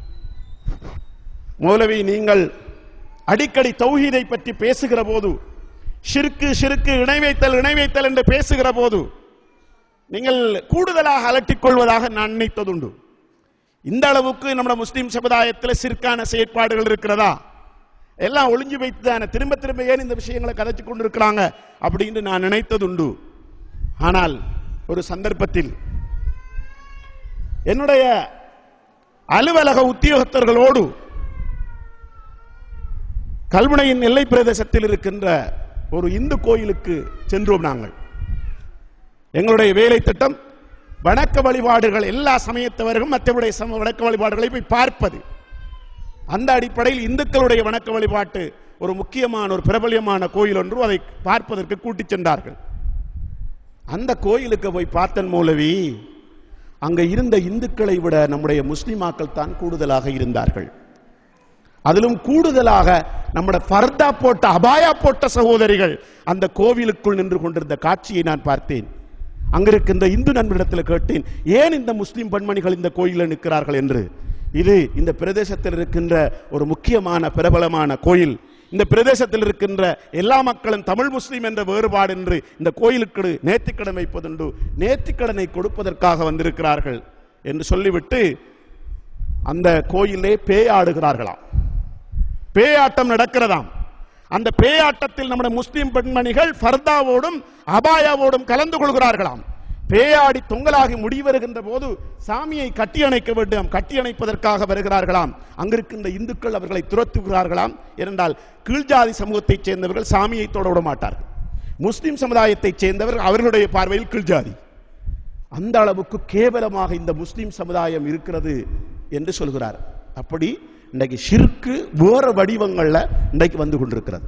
மௌலவி நீங்கள் அடிக்கடி தௌஹீதை பற்றி பேசுகிற போது ஷிருக்கு ஷிருக்கு இணை வைத்தல் இணை வைத்தல் என்று பேசுகிற போது நீங்கள் கூடுதலாக அலட்டிக் கொள்வதாக நான் நினைத்ததுண்டு இந்த அளவுக்கு நம்முடைய முஸ்லிம் சமுதாயத்தில் சிற்கான செயற்பாடுகள் இருக்கிறதா எல்லாம் ஒளிஞ்சு வைத்து தானே திரும்ப திரும்ப ஏன் இந்த விஷயங்களை கதைச்சு கொண்டிருக்கிறாங்க அப்படின்னு நான் நினைத்ததுண்டு ஆனால் ஒரு சந்தர்ப்பத்தில் என்னுடைய அலுவலக உத்தியோகத்தர்களோடு கல்முனையின் எல்லை பிரதேசத்தில் இருக்கின்ற ஒரு இந்து கோயிலுக்கு சென்றோம் நாங்கள் எங்களுடைய வேலை திட்டம் வணக்க வழிபாடுகள் எல்லா சமயத்தவர்களும் மற்றவருடைய சம வணக்க வழிபாடுகளை போய் பார்ப்பது அந்த அடிப்படையில் இந்துக்களுடைய வணக்க வழிபாட்டு ஒரு முக்கியமான ஒரு பிரபல்யமான கோயில் ஒன்று அதை பார்ப்பதற்கு கூட்டிச் சென்றார்கள் அந்த கோயிலுக்கு போய் பார்த்தன் மூலவி அங்க இருந்த இந்துக்களை விட நம்முடைய முஸ்லிமாக்கள் தான் கூடுதலாக இருந்தார்கள் அதிலும் கூடுதலாக நம்முடைய ஃபர்தா போட்ட அபாயா போட்ட சகோதரிகள் அந்த கோவிலுக்குள் நின்று கொண்டிருந்த காட்சியை நான் பார்த்தேன் அங்கிருக்கின்ற இந்து நண்பரிடத்தில் கேட்டேன் ஏன் இந்த முஸ்லிம் பெண்மணிகள் இந்த கோயிலில் நிற்கிறார்கள் என்று இது இந்த பிரதேசத்தில் இருக்கின்ற ஒரு முக்கியமான பிரபலமான கோயில் இந்த பிரதேசத்தில் இருக்கின்ற எல்லா மக்களும் தமிழ் முஸ்லிம் என்ற வேறுபாடு என்று இந்த கோயிலுக்கு நேர்த்திக்கடன் வைப்பதுண்டு நேர்த்திக்கடனை கொடுப்பதற்காக வந்திருக்கிறார்கள் என்று சொல்லிவிட்டு அந்த கோயிலே பேயாடுகிறார்களாம் பேயாட்டம் நடக்கிறதாம் அந்த பேயாட்டத்தில் நம்முடைய முஸ்லிம் பெண்மணிகள் ஃபர்தாவோடும் அபாயாவோடும் கலந்து கொள்கிறார்களாம் பேயாடி தொங்கலாகி முடிவருகின்ற போது சாமியை கட்டி அணைக்க வேண்டும் கட்டி அணைப்பதற்காக வருகிறார்களாம் அங்கிருக்கின்ற இந்துக்கள் அவர்களை துரத்துகிறார்களாம் ஏனென்றால் கீழ்ஜாதி சமூகத்தைச் சேர்ந்தவர்கள் சாமியை தொட விட மாட்டார்கள் முஸ்லிம் சமுதாயத்தைச் சேர்ந்தவர்கள் அவர்களுடைய பார்வையில் கீழ்ஜாதி அந்த அளவுக்கு கேவலமாக இந்த முஸ்லிம் சமுதாயம் இருக்கிறது என்று சொல்கிறார் அப்படி இன்றைக்கு ஷிர்கு வேற வடிவங்கள்ல இன்றைக்கு வந்து கொண்டிருக்கிறது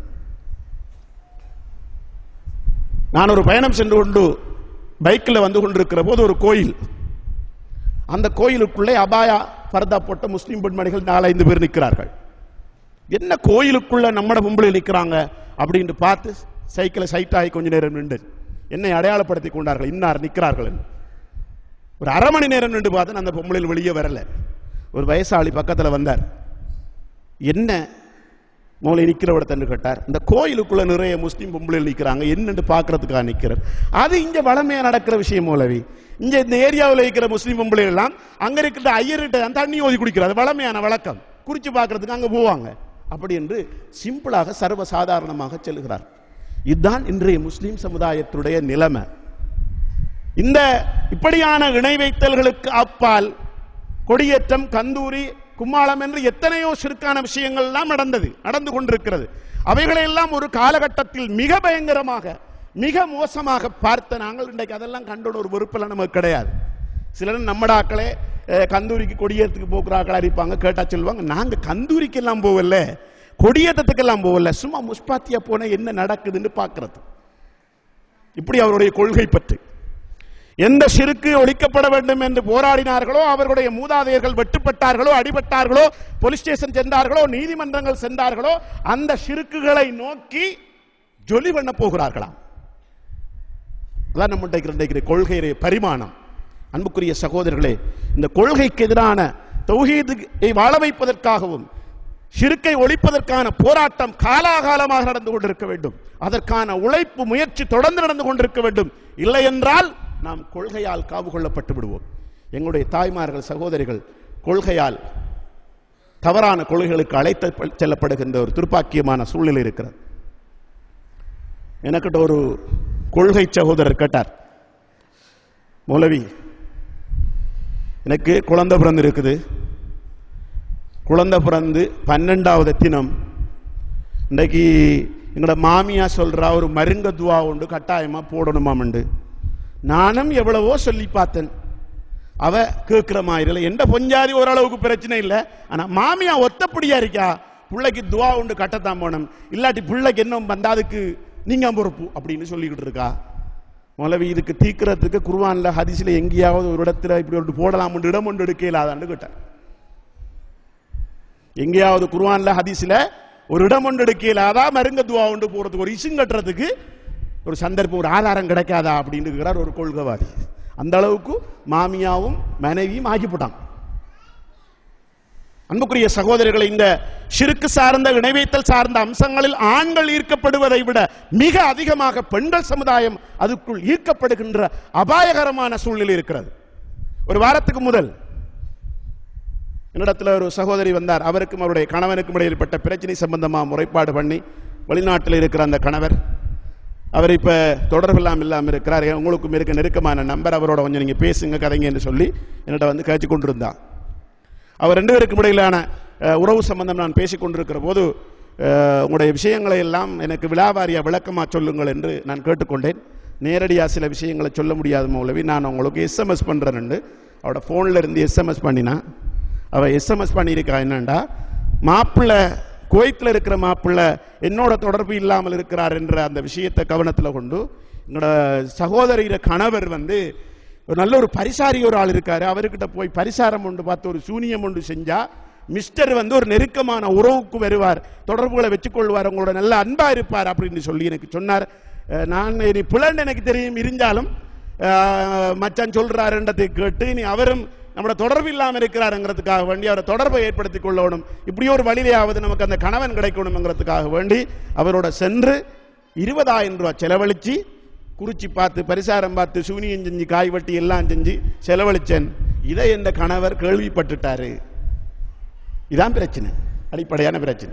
நான் ஒரு பயணம் சென்று கொண்டு பைக்கில் வந்து கொண்டிருக்கிற போது ஒரு கோயில் அந்த கோயிலுக்குள்ளே அபாயா பரதா போட்ட முஸ்லிம் பெண்மணிகள் நாலஞ்சு பேர் நிற்கிறார்கள் என்ன கோயிலுக்குள்ள நம்மட பொம்பளை நிற்கிறாங்க அப்படின்னு பார்த்து சைக்கிளை சைட் ஆகி கொஞ்ச நேரம் நின்று என்னை அடையாளப்படுத்தி கொண்டார்கள் இன்னார் நிற்கிறார்கள் என்று. ஒரு அரை மணி நேரம் நின்று பார்த்தேன் அந்த பொம்பளையில் வெளியே வரல ஒரு வயசாளி பக்கத்தில் வந்தார் என்ன மூளை நிற்கிறவடத்தன்னு கேட்டார் இந்த கோயிலுக்குள்ள நிறைய முஸ்லீம் பொம்பளைகள் நிற்கிறாங்க என்னன்னு பார்க்கறதுக்காக நிற்கிறார் அது இங்க வளமையா நடக்கிற விஷயம் மூலவி இங்க இந்த ஏரியாவில் இருக்கிற முஸ்லீம் பொம்பளைகள் எல்லாம் அங்க இருக்கிற ஐயர்கிட்ட தான் தண்ணி ஓதி குடிக்கிறது வளமையான வழக்கம் குறிச்சு பார்க்கறதுக்கு அங்க போவாங்க அப்படி என்று சிம்பிளாக சர்வ சாதாரணமாக செல்கிறார் இதுதான் இன்றைய முஸ்லீம் சமுதாயத்துடைய நிலைமை இந்த இப்படியான இணை வைத்தல்களுக்கு அப்பால் கொடியேற்றம் கந்தூரி கும்மாளம் என்று எத்தனையோ சிறுக்கான விஷயங்கள் எல்லாம் நடந்தது நடந்து கொண்டிருக்கிறது அவைகளை எல்லாம் ஒரு காலகட்டத்தில் மிக பயங்கரமாக மிக மோசமாக பார்த்த நாங்கள் இன்றைக்கு அதெல்லாம் கண்டோட ஒரு வெறுப்பெல்லாம் நமக்கு கிடையாது சிலர் நம்மடாக்களே அஹ், கந்தூரிக்கு கொடியேற்றுக்கு போக்குறாக்கள் அடிப்பாங்க கேட்டா சொல்லுவாங்க நாங்க கந்தூரிக்கு எல்லாம் போகல கொடியேற்றத்துக்கு எல்லாம் போகல சும்மா முஸ்பாத்தியா போன என்ன நடக்குதுன்னு பார்க்கிறது இப்படி அவருடைய கொள்கை பற்றி எந்த சிறுக்கு ஒழிக்கப்பட வேண்டும் என்று போராடினார்களோ அவர்களுடைய மூதாதையர்கள் வெட்டுப்பட்டார்களோ அடிபட்டார்களோ போலீஸ் ஸ்டேஷன் சென்றார்களோ நீதிமன்றங்கள் சென்றார்களோ அந்த சிறுக்குகளை நோக்கி ஜொலி பண்ண போகிறார்களாம் அதான் நம்ம இன்றைக்கு இன்றைக்கு கொள்கையுடைய பரிமாணம் அன்புக்குரிய சகோதரர்களே இந்த கொள்கைக்கு எதிரான தௌஹீதை வாழ வைப்பதற்காகவும் ஷிருக்கை ஒழிப்பதற்கான போராட்டம் காலாகாலமாக நடந்து கொண்டிருக்க வேண்டும் அதற்கான உழைப்பு முயற்சி தொடர்ந்து நடந்து கொண்டிருக்க வேண்டும் இல்லை என்றால் நாம் கொள்கையால் காவு கொள்ளப்பட்டு விடுவோம் எங்களுடைய தாய்மார்கள் சகோதரிகள் கொள்கையால் தவறான கொள்கைகளுக்கு அழைத்து செல்லப்படுகின்ற ஒரு துர்ப்பாக்கியமான சூழ்நிலை இருக்கிறது எனக்கிட்ட ஒரு கொள்கை சகோதரர் கேட்டார் மௌலவி எனக்கு குழந்தை பிறந்து இருக்குது குழந்தை பிறந்து பன்னெண்டாவது தினம் இன்றைக்கு எங்களோட மாமியா சொல்றா ஒரு மருங்க துவா உண்டு கட்டாயமா போடணுமாமண்டு நானும் எவ்வளவோ சொல்லி பார்த்தேன் அவ கேட்கிற மாதிரி இல்லை எந்த பொஞ்சாதி ஓரளவுக்கு பிரச்சனை இல்லை ஆனா மாமியா ஒத்தப்படியா இருக்கா பிள்ளைக்கு துவா உண்டு கட்டத்தான் போனோம் இல்லாட்டி பிள்ளைக்கு என்ன வந்தா அதுக்கு நீங்க பொறுப்பு அப்படின்னு சொல்லிக்கிட்டு இருக்கா மொலவி இதுக்கு தீக்கிறதுக்கு குர்ஆன்ல ஹதீஸ்ல எங்கேயாவது ஒரு இடத்துல இப்படி ஒன்று போடலாம் இடம் ஒன்று எடுக்க இல்லாதான்னு கேட்டார் எங்கேயாவது குர்ஆன்ல ஹதீஸ்ல ஒரு இடம் ஒன்று எடுக்க இல்லாதா மருங்க துவா ஒன்று போறதுக்கு ஒரு இசும் கட்டுறதுக்கு ஒரு சந்தர்ப்பம் ஒரு ஆதாரம் கிடைக்காதா அப்படின்னு இருக்கிறார் ஒரு கொள்கைவாதி அந்த அளவுக்கு மாமியாவும் மனைவியும் ஆகிப்பட்டான் அன்புக்குரிய சகோதரர்களை இந்த சிறுக்கு சார்ந்த இணைவைத்தல் சார்ந்த அம்சங்களில் ஆண்கள் ஈர்க்கப்படுவதை விட மிக அதிகமாக பெண்கள் சமுதாயம் அதுக்குள் ஈர்க்கப்படுகின்ற அபாயகரமான சூழ்நிலை இருக்கிறது ஒரு வாரத்துக்கு முதல் என்னிடத்தில் ஒரு சகோதரி வந்தார் அவருக்கும் அவருடைய கணவனுக்கும் இடையில் ஏற்பட்ட பிரச்சனை சம்பந்தமா முறைப்பாடு பண்ணி வெளிநாட்டில் இருக்கிற அந்த கணவர் அவர் இப்ப தொடர்பெல்லாம் இல்லாமல் இருக்கிறார் உங்களுக்கும் இருக்க நெருக்கமான நம்பர் அவரோட கொஞ்சம் நீங்க பேசுங்க கதைங்க என்று சொல்லி என்னிட்ட வந்து கேச்சு கொண்டிருந்தார் அவர் ரெண்டு பேருக்கும் இடையிலான அஹ், உறவு சம்பந்தம் நான் பேசிக் கொண்டிருக்கிற போது அஹ், உங்களுடைய விஷயங்களை எல்லாம் எனக்கு விழாவாரியா விளக்கமா சொல்லுங்கள் என்று நான் கேட்டுக்கொண்டேன் நேரடியா சில விஷயங்களை சொல்ல முடியாத மௌலவி நான் உங்களுக்கு எஸ்எம்எஸ் பண்றேன்னு அவட போன்ல இருந்து எஸ்எம்எஸ் பண்ணினா அவ எஸ்எம்எஸ் பண்ணியிருக்கா என்னண்டா மாப்பிள்ளை குவைத்தில் இருக்கிற மாப்பிள்ளை என்னோட தொடர்பு இல்லாமல் இருக்கிறார் என்ற அந்த விஷயத்தை கவனத்தில் கொண்டு என்னோட சகோதரியிற கணவர் வந்து ஒரு நல்ல ஒரு பரிசாரி ஒரு ஆள் இருக்காரு அவர்கிட்ட போய் பரிசாரம் ஒன்று பார்த்து ஒரு சூனியம் ஒன்று செஞ்சா மிஸ்டர் வந்து ஒரு நெருக்கமான உறவுக்கு வருவார் தொடர்புகளை வச்சுக்கொள்வார் உங்களோட நல்ல அன்பா இருப்பார் அப்படின்னு சொல்லி எனக்கு சொன்னார் அஹ் நான் இனி புலன் எனக்கு தெரியும் இருந்தாலும் அஹ், மச்சான் சொல்றாருன்றதை கேட்டு இனி அவரும் நம்மளோட தொடர்பு இல்லாம இருக்கிறாருங்கிறதுக்காக வேண்டி அவரை தொடர்பை ஏற்படுத்திக் கொள்ளணும் இப்படி ஒரு வழியிலேயாவது நமக்கு அந்த கணவன் கிடைக்கணுங்கிறதுக்காக வேண்டி அவரோட சென்று இருபதாயிரம் ரூபாய் செலவழிச்சு குறிச்சி பார்த்து பரிசாரம் பார்த்து சூனியம் செஞ்சு காய் வெட்டி எல்லாம் செஞ்சு செலவழிச்சேன் இதை இந்த கணவர் கேள்விப்பட்டுட்டாரு இதான் பிரச்சனை அடிப்படையான பிரச்சனை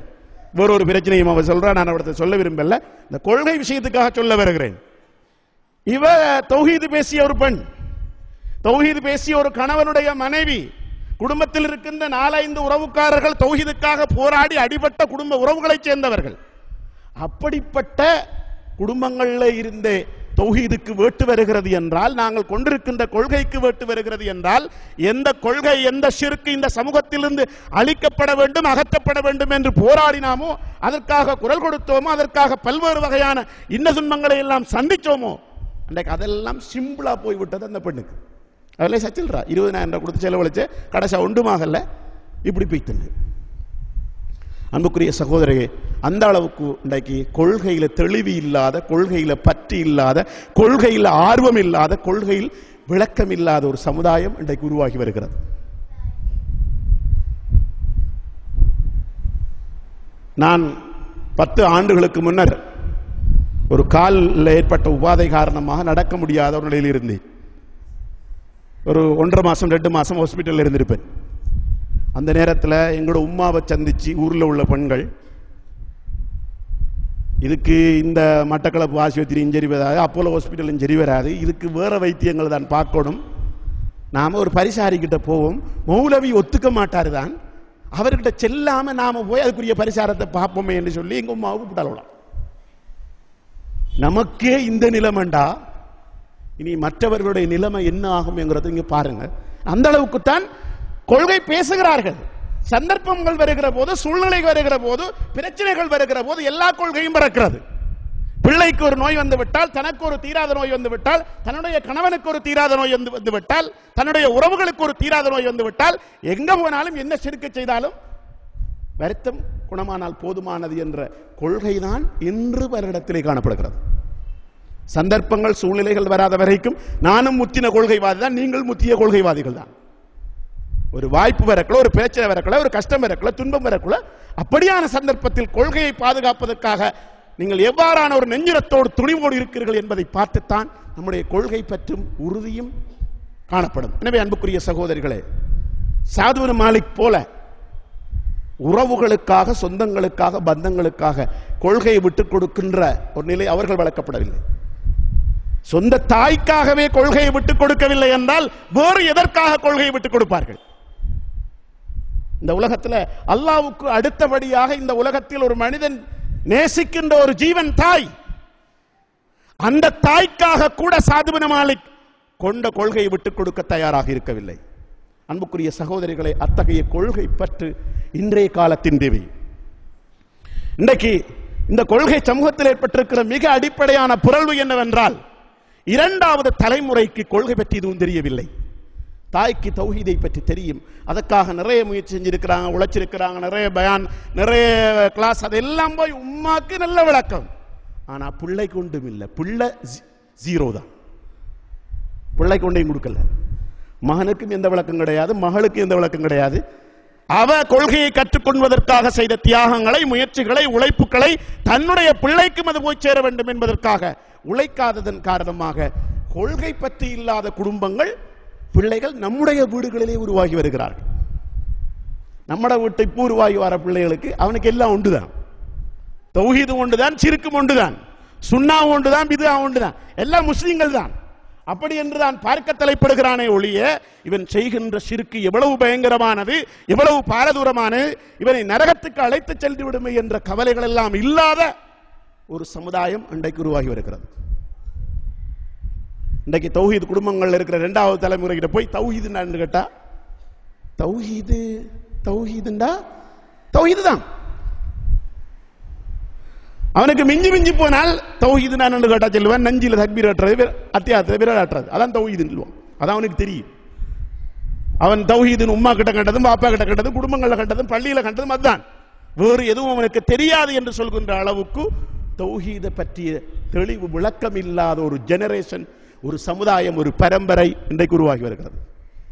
வேற ஒரு பிரச்சனையும் அவ சொல்றா நான் அவர்த்த சொல்ல விரும்பல இந்த கொள்கை விஷயத்துக்காக சொல்ல வருகிறேன் இவ தௌஹீது பேசிய ஒரு பெண் தௌஹீது பேசிய ஒரு கணவனுடைய மனைவி குடும்பத்தில் இருக்கின்ற நாலைந்து உறவுக்காரர்கள் தௌஹீதுக்காக போராடி அடிபட்ட குடும்ப உறவுகளைச் சேர்ந்தவர்கள் அப்படிப்பட்ட குடும்பங்கள்ல இருந்தே தௌஹீதுக்கு வேட்டு வருகிறது என்றால் நாங்கள் கொண்டிருக்கின்ற கொள்கைக்கு வேட்டு வருகிறது என்றால் எந்த கொள்கை எந்த ஷிருக்கு இந்த சமூகத்திலிருந்து அழிக்கப்பட வேண்டும் அகற்றப்பட வேண்டும் என்று போராடினாமோ அதற்காக குரல் கொடுத்தோமோ அதற்காக பல்வேறு வகையான இன்ன துன்பங்களை எல்லாம் சந்திச்சோமோ அன்றைக்கு அதெல்லாம் சிம்பிளா போய்விட்டது அந்த பெண்ணுக்கு அதில் சச்சில்றா இருபதாயிரம் ரூபாய் கொடுத்து செலவழிச்சு கடைசியா ஒன்றுமாகல இப்படி போய்த்தன்னு அன்புக்குரிய சகோதரரே அந்த அளவுக்கு இன்றைக்கு கொள்கையில தெளிவு இல்லாத கொள்கையில பற்று இல்லாத கொள்கையில ஆர்வம் இல்லாத கொள்கையில் விளக்கம் இல்லாத ஒரு சமுதாயம் இன்றைக்கு உருவாகி வருகிறது நான் பத்து ஆண்டுகளுக்கு முன்னர் ஒரு காலில் ஏற்பட்ட உபாதை காரணமாக நடக்க முடியாத ஒரு நிலையில் இருந்தேன் ஒரு ஒன்றரை மாசம் ரெண்டு மாசம் ஹாஸ்பிட்டலில் இருந்திருப்பேன் அந்த நேரத்தில் எங்களோட உமாவை சந்திச்சு ஊரில் உள்ள பெண்கள் இதுக்கு இந்த மட்டக்களப்பு ஆஸ்பத்திரியும் சரி வராது அப்போலோ ஹாஸ்பிட்டலும் சரி வராது இதுக்கு வேற வைத்தியங்கள் தான் பார்க்கணும் நாம ஒரு பரிசாரிக்கிட்ட போவோம் மௌலவி ஒத்துக்க மாட்டாரு தான் அவர்கிட்ட செல்லாம நாம போய் அதுக்குரிய பரிசாரத்தை பார்ப்போமே என்று சொல்லி எங்க உமாவை கூப்பிட்டாலும் நமக்கே இந்த நிலைமைண்டா இனி மற்றவர்களுடைய நிலைமை என்ன ஆகும்ங்கிறத இங்க பாருங்க அந்த அளவுக்கு தான் கொள்கை பேசுகிறார்கள் சந்தர்ப்பங்கள் வருகிற போது சூழ்நிலை வருகிற போது பிரச்சனைகள் வருகிற போது எல்லா கொள்கையும் பிறக்கிறது பிள்ளைக்கு ஒரு நோய் வந்து விட்டால் தனக்கு ஒரு தீராத நோய் வந்து விட்டால் தன்னுடைய கணவனுக்கு ஒரு தீராத நோய் வந்து வந்து விட்டால் தன்னுடைய உறவுகளுக்கு ஒரு தீராத நோய் வந்து விட்டால் எங்க போனாலும் என்ன சிறுக்க செய்தாலும் வருத்தம் குணமானால் போதுமானது என்ற கொள்கைதான் இன்று வருடத்திலே காணப்படுகிறது சந்தர்ப்பங்கள் சூழ்நிலைகள் வராத வரைக்கும் நானும் முத்தின கொள்கைவாதி தான் நீங்கள் முத்திய கொள்கைவாதிகள் தான் ஒரு வாய்ப்பு வரக்குள்ள ஒரு பிரச்சனை வரக்குள்ள ஒரு கஷ்டம் வரக்குள்ள துன்பம் வரக்குள்ள அப்படியான சந்தர்ப்பத்தில் கொள்கையை பாதுகாப்பதற்காக நீங்கள் எவ்வாறான ஒரு நெஞ்சுரத்தோடு துணிவோடு இருக்கிறீர்கள் என்பதை பார்த்துத்தான் நம்முடைய கொள்கை பற்றும் உறுதியும் காணப்படும் எனவே அன்புக்குரிய சகோதரிகளே சாதுவன மாலிக் போல உறவுகளுக்காக சொந்தங்களுக்காக பந்தங்களுக்காக கொள்கையை விட்டுக் கொடுக்கின்ற ஒரு நிலை அவர்கள் வளர்க்கப்படவில்லை சொந்த தாய்க்காகவே கொள்கையை விட்டுக் கொடுக்கவில்லை என்றால் வேறு எதற்காக கொள்கையை விட்டுக் கொடுப்பார்கள் இந்த உலகத்துல அல்லாவுக்கு அடுத்தபடியாக இந்த உலகத்தில் ஒரு மனிதன் நேசிக்கின்ற ஒரு ஜீவன் தாய் அந்த தாய்க்காக கூட சாதுபன மாலிக் கொண்ட கொள்கையை விட்டுக் கொடுக்க தயாராக இருக்கவில்லை அன்புக்குரிய சகோதரிகளை அத்தகைய கொள்கை பற்று இன்றைய காலத்தின் தேவை இன்றைக்கு இந்த கொள்கை சமூகத்தில் ஏற்பட்டிருக்கிற மிக அடிப்படையான புரள்வு என்னவென்றால் இரண்டாவது தலைமுறைக்கு கொள்கை பற்றி இதுவும் தெரியவில்லை தாய்க்கு தௌஹீதை பற்றி தெரியும் அதற்காக நிறைய முயற்சி செஞ்சிருக்கிறாங்க உழைச்சிருக்கிறாங்க நிறைய பயான் நிறைய கிளாஸ் அதெல்லாம் போய் உம்மாக்கு நல்ல விளக்கம் ஆனா பிள்ளைக்கு ஒன்றும் இல்லை பிள்ளை ஜீரோ தான் பிள்ளைக்கு ஒன்றையும் கொடுக்கல மகனுக்கும் எந்த விளக்கம் கிடையாது மகளுக்கும் எந்த விளக்கம் கிடையாது அவ கொள்கையை கற்றுக்கொள்வதற்காக செய்த தியாகங்களை முயற்சிகளை உழைப்புகளை தன்னுடைய பிள்ளைக்கும் அது போய் சேர வேண்டும் என்பதற்காக உழைக்காததன் காரணமாக கொள்கை பற்றி இல்லாத குடும்பங்கள் பிள்ளைகள் நம்முடைய வீடுகளிலே உருவாகி வருகிறார்கள் நம்மட வீட்டை இப்போ உருவாகி வர பிள்ளைகளுக்கு அவனுக்கு எல்லாம் உண்டுதான் தௌஹீது ஒன்றுதான் சிறுக்கும் ஒன்றுதான் சுண்ணா ஒன்றுதான் பிதுஆ ஒன்றுதான் எல்லாம் முஸ்லிம்கள் தான் அப்படி என்று தான் பார்க்க தலைப்படுகிறானே ஒழிய இவன் செய்கின்ற சிறுக்கு எவ்வளவு பயங்கரமானது எவ்வளவு பாரதூரமானது இவனை நரகத்துக்கு அழைத்து சென்று விடுமே என்ற கவலைகள் எல்லாம் இல்லாத ஒரு சமுதாயம் இன்றைக்கு உருவாகி வருகிறது இன்றைக்கு தௌஹீது குடும்பங்கள்ல இருக்கிற இரண்டாவது தலைமுறைகிட்ட போய் தௌஹீதுன்னு கேட்டா தௌஹீது தௌஹீதுண்டா தௌஹீது தான் அவனுக்கு மிஞ்சி மிஞ்சி போனால் தௌஹீது நான் கேட்டா சொல்லுவேன் நஞ்சில தக்பீர் ஆட்டுறது அத்தியாயத்தில் விரல் ஆட்டுறது அதான் தௌஹீதுன்னு சொல்லுவான் அதான் அவனுக்கு தெரியும் அவன் தௌஹீதுன்னு உம்மா கிட்ட கண்டதும் பாப்பா கிட்ட கண்டதும் குடும்பங்கள்ல கண்டதும் பள்ளியில கண்டதும் அதுதான் வேறு எதுவும் அவனுக்கு தெரியாது என்று சொல்கின்ற அளவுக்கு தௌஹீத பற்றிய தெளிவு விளக்கம் இல்லாத ஒரு ஜெனரேஷன் ஒரு சமுதாயம் ஒரு பரம்பரை இன்றைக்கு உருவாகி வருகிறது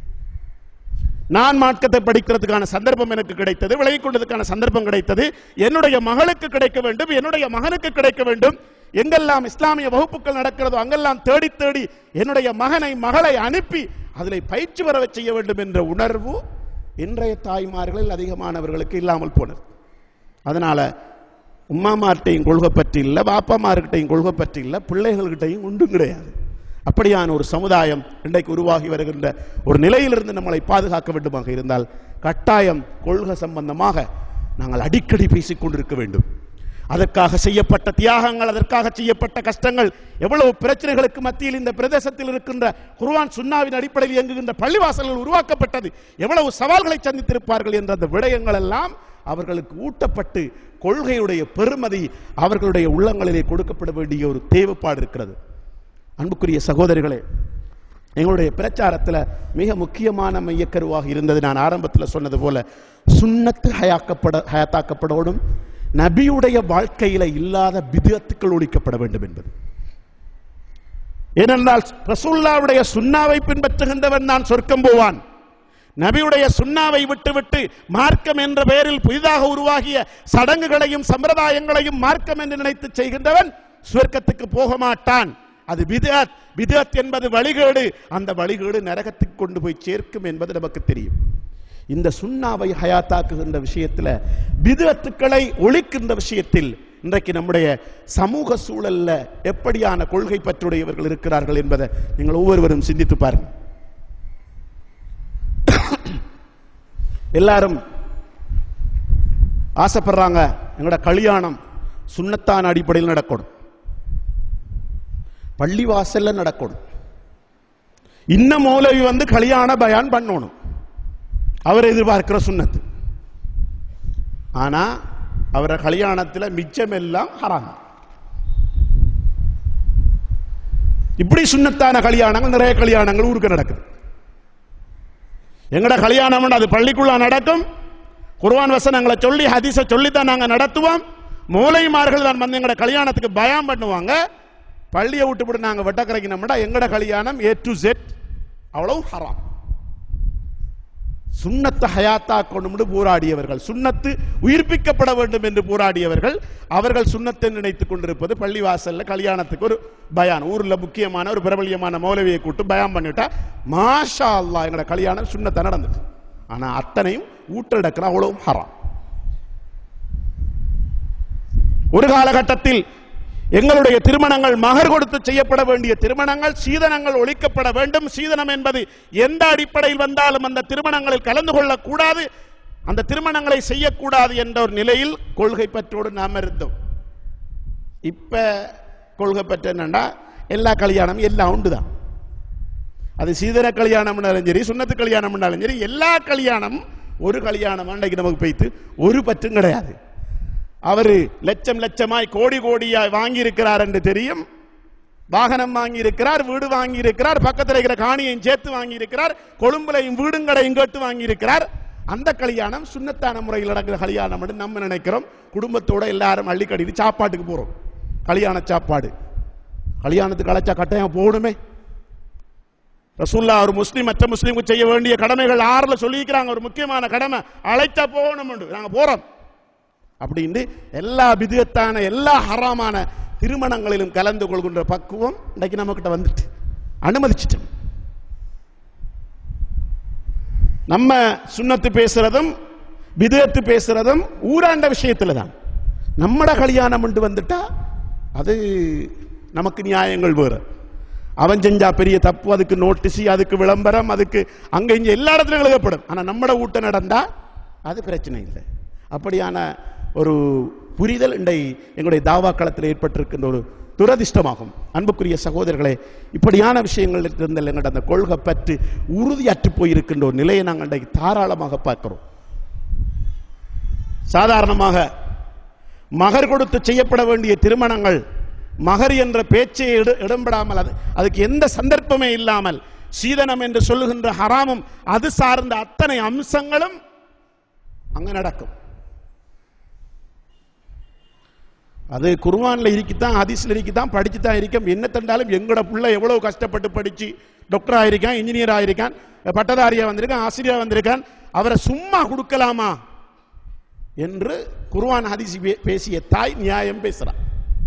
நான் மார்க்கத்தை படிக்கிறதுக்கான சந்தர்ப்பம் எனக்கு கிடைத்தது விலகிக் கொண்டதுக்கான சந்தர்ப்பம் கிடைத்தது என்னுடைய மகளுக்கு கிடைக்க வேண்டும் என்னுடைய மகனுக்கு கிடைக்க வேண்டும் எங்கெல்லாம் இஸ்லாமிய வகுப்புகள் நடக்கிறதோ அங்கெல்லாம் தேடி தேடி என்னுடைய மகனை மகளை அனுப்பி அதில் பயிற்சி வர செய்ய வேண்டும் என்ற உணர்வு இன்றைய தாய்மார்களில் அதிகமானவர்களுக்கு இல்லாமல் போனது அதனால உம்மாமார்கிட்டையும் கொள்கை பற்றி இல்லை பாப்பாமார்கிட்டையும் கொள்கை பற்றி இல்லை பிள்ளைகள்கிட்டையும் ஒன்றும் கிடையாது அப்படியான ஒரு சமுதாயம் இன்றைக்கு உருவாகி வருகின்ற ஒரு நிலையிலிருந்து நம்மளை பாதுகாக்க வேண்டுமாக இருந்தால் கட்டாயம் கொள்கை சம்பந்தமாக நாங்கள் அடிக்கடி பேசிக் கொண்டிருக்க வேண்டும் அதற்காக செய்யப்பட்ட தியாகங்கள் அதற்காக செய்யப்பட்ட கஷ்டங்கள் எவ்வளவு பிரச்சனைகளுக்கு மத்தியில் இந்த பிரதேசத்தில் இருக்கின்ற குர்ஆன் சுன்னாவின் அடிப்படையில் இயங்குகின்ற பள்ளிவாசல்கள் உருவாக்கப்பட்டது எவ்வளவு சவால்களை சந்தித்திருப்பார்கள் என்ற அந்த விடயங்கள் எல்லாம் அவர்களுக்கு ஊட்டப்பட்டு கொள்கையுடைய பெருமதி அவர்களுடைய உள்ளங்களிலே கொடுக்கப்பட வேண்டிய ஒரு தேவைப்பாடு இருக்கிறது அன்புக்குரிய சகோதரிகளே எங்களுடைய பிரச்சாரத்தில் மிக முக்கியமான மையக்கருவாக இருந்தது நான் ஆரம்பத்தில் சொன்னது போல சுன்னத்து ஹயாக்கப்பட ஹயாத்தாக்கப்படோடும் நபியுடைய வாழ்க்கையில இல்லாத பிதத்துக்கள் ஒழிக்கப்பட வேண்டும் என்பது ஏனென்றால் ரசூல்லாவுடைய சுண்ணாவை பின்பற்றுகின்றவன் தான் சொர்க்கம் போவான் நபியுடைய சுண்ணாவை விட்டுவிட்டு மார்க்கம் என்ற பெயரில் புதிதாக உருவாகிய சடங்குகளையும் சம்பிரதாயங்களையும் மார்க்கம் என்று நினைத்து செய்கின்றவன் சுவர்க்கத்துக்கு போக மாட்டான் அது பிதத் பிதத் என்பது வழிகேடு அந்த வழிகேடு நரகத்துக்கு கொண்டு போய் சேர்க்கும் என்பது நமக்கு தெரியும் இந்த சுண்ணாவை ஹயாத்தாக்குகின்ற விஷயத்தில் பிதத்துக்களை ஒழிக்கின்ற விஷயத்தில் இன்றைக்கு நம்முடைய சமூக சூழல்ல எப்படியான கொள்கை பற்றுடையவர்கள் இருக்கிறார்கள் என்பதை நீங்கள் ஒவ்வொருவரும் சிந்தித்து பாருங்கள் எல்லாரும் ஆசைப்படுறாங்க எங்களோட கல்யாணம் சுண்ணத்தான அடிப்படையில் நடக்கணும் பள்ளிவாசல்ல நடக்கணும் இன்ன மௌலவி வந்து கல்யாண பயான் பண்ணணும் அவர் எதிர்பார்க்கிற சுண்ணத்து ஆனா அவரை கல்யாணத்தில் மிச்சம் எல்லாம் ஹராம் இப்படி சுண்ணத்தான கல்யாணங்கள் நிறைய கல்யாணங்கள் ஊருக்கு நடக்குது எங்கட கல்யாணம் அது பள்ளிக்குள்ள நடக்கும் குர்ஆன் வசனங்களை சொல்லி ஹதீஸை சொல்லி தான் நாங்க நடத்துவோம் மூலைமார்கள் தான் வந்து எங்கட கல்யாணத்துக்கு பயம் பண்ணுவாங்க பள்ளியை விட்டுவிட்டு நாங்க வெட்டக்கரைக்கினோம்னா எங்கட கல்யாணம் ஏ டு செட் அவ்வளவு ஹராம் சுண்ணத்தை ஹயாத்தா கொண்டு போராடியவர்கள் சுண்ணத்து உயிர்ப்பிக்கப்பட வேண்டும் என்று போராடியவர்கள் அவர்கள் சுண்ணத்தை நினைத்துக் கொண்டிருப்பது பள்ளிவாசல்ல கல்யாணத்துக்கு ஒரு பயான் ஊர்ல முக்கியமான ஒரு பிரபலியமான மௌலவியை கூட்டு பயான் பண்ணிட்டா மாஷா அல்லாஹ் எங்களோட கல்யாணம் சுண்ணத்தை நடந்துச்சு ஆனா அத்தனையும் ஊட்டடக்கிற அவ்வளவும் ஹராம் ஒரு காலகட்டத்தில் எங்களுடைய திருமணங்கள் மகர் கொடுத்து செய்யப்பட வேண்டிய திருமணங்கள் சீதனங்கள் ஒழிக்கப்பட வேண்டும் சீதனம் என்பது எந்த அடிப்படையில் வந்தாலும் அந்த திருமணங்களில் கலந்து கொள்ளக்கூடாது அந்த திருமணங்களை செய்யக்கூடாது என்ற ஒரு நிலையில் கொள்கை பற்றோடு நாம் இருந்தோம் இப்ப கொள்கை பற்ற என்னன்னா எல்லா கல்யாணமும் எல்லாம் உண்டு தான் அது சீதன கல்யாணம்னாலும் சரி சுண்ணத்து கல்யாணம்னாலும் சரி எல்லா கல்யாணமும் ஒரு கல்யாணம் அன்றைக்கு நமக்கு போய்த்து ஒரு பற்றும் கிடையாது அவரு லட்சம் லட்சமாய் கோடி கோடியாய் வாங்கி இருக்கிறார் என்று தெரியும் வாகனம் வாங்கி இருக்கிறார் வீடு வாங்கி இருக்கிறார் பக்கத்தில் இருக்கிற காணியையும் சேர்த்து வாங்கி இருக்கிறார் கொழும்புலையும் வீடுங்களையும் கேட்டு வாங்கி இருக்கிறார் அந்த கல்யாணம் சுண்ணத்தான முறையில் நடக்கிற கல்யாணம் என்று நம்ம நினைக்கிறோம் குடும்பத்தோட எல்லாரும் அள்ளி கட்டிட்டு சாப்பாட்டுக்கு போறோம் கல்யாண சாப்பாடு கல்யாணத்துக்கு அழைச்சா கட்டாயம் போகணுமே ரசூல்லா ஒரு முஸ்லீம் மற்ற முஸ்லீமுக்கு செய்ய வேண்டிய கடமைகள் ஆறுல சொல்லியிருக்கிறாங்க ஒரு முக்கியமான கடமை அழைச்சா போகணும் நாங்க போறோம் அப்படின்னு எல்லா விதத்தான எல்லா ஹராமான திருமணங்களிலும் கலந்து கொள்கின்ற பக்குவம் இன்னைக்கு நம்ம கிட்ட வந்துட்டு அனுமதிச்சிட்டோம் நம்ம சுண்ணத்து பேசுறதும் விதத்து பேசுறதும் ஊராண்ட விஷயத்துல தான் நம்மட கல்யாணம் கொண்டு வந்துட்டா அது நமக்கு நியாயங்கள் வேறு அவன் செஞ்சா பெரிய தப்பு அதுக்கு நோட்டீஸ் அதுக்கு விளம்பரம் அதுக்கு அங்க இங்க எல்லா இடத்துலயும் எழுதப்படும் ஆனா நம்மட ஊட்ட நடந்தா அது பிரச்சனை இல்லை அப்படியான ஒரு புரிதல் இன்றை எங்களுடைய தாவா களத்தில் ஏற்பட்டிருக்கின்ற ஒரு துரதிர்ஷ்டமாகும் அன்புக்குரிய சகோதரர்களே இப்படியான விஷயங்கள் இருந்த எங்கள்ட அந்த கொள்கை பற்றி உறுதியற்று போயிருக்கின்ற ஒரு நிலையை நாங்கள் இன்றைக்கு தாராளமாக பார்க்கிறோம் சாதாரணமாக மகர் கொடுத்து செய்யப்பட வேண்டிய திருமணங்கள் மகர் என்ற பேச்சே இட- இடம்பெறாமல் அது அதுக்கு எந்த சந்தர்ப்பமே இல்லாமல் சீதனம் என்று சொல்லுகின்ற ஹராமும் அது சார்ந்த அத்தனை அம்சங்களும் அங்க நடக்கும் அது குர்ஆன்ல இருக்கித்தான் ஹதீஸ்ல இருக்கித்தான் படிச்சு தான் இருக்கும் என்ன தண்டாலும் எங்கட புள்ள எவ்வளவு கஷ்டப்பட்டு படிச்சு டாக்டர் ஆயிருக்கான் இன்ஜினியர் ஆயிருக்கான் பட்டதாரியா வந்திருக்கான் ஆசிரியர் வந்திருக்கான் அவரை சும்மா கொடுக்கலாமா என்று குர்ஆன் ஹதீஸ் பே- பேசிய தாய் நியாயம் பேசுறான்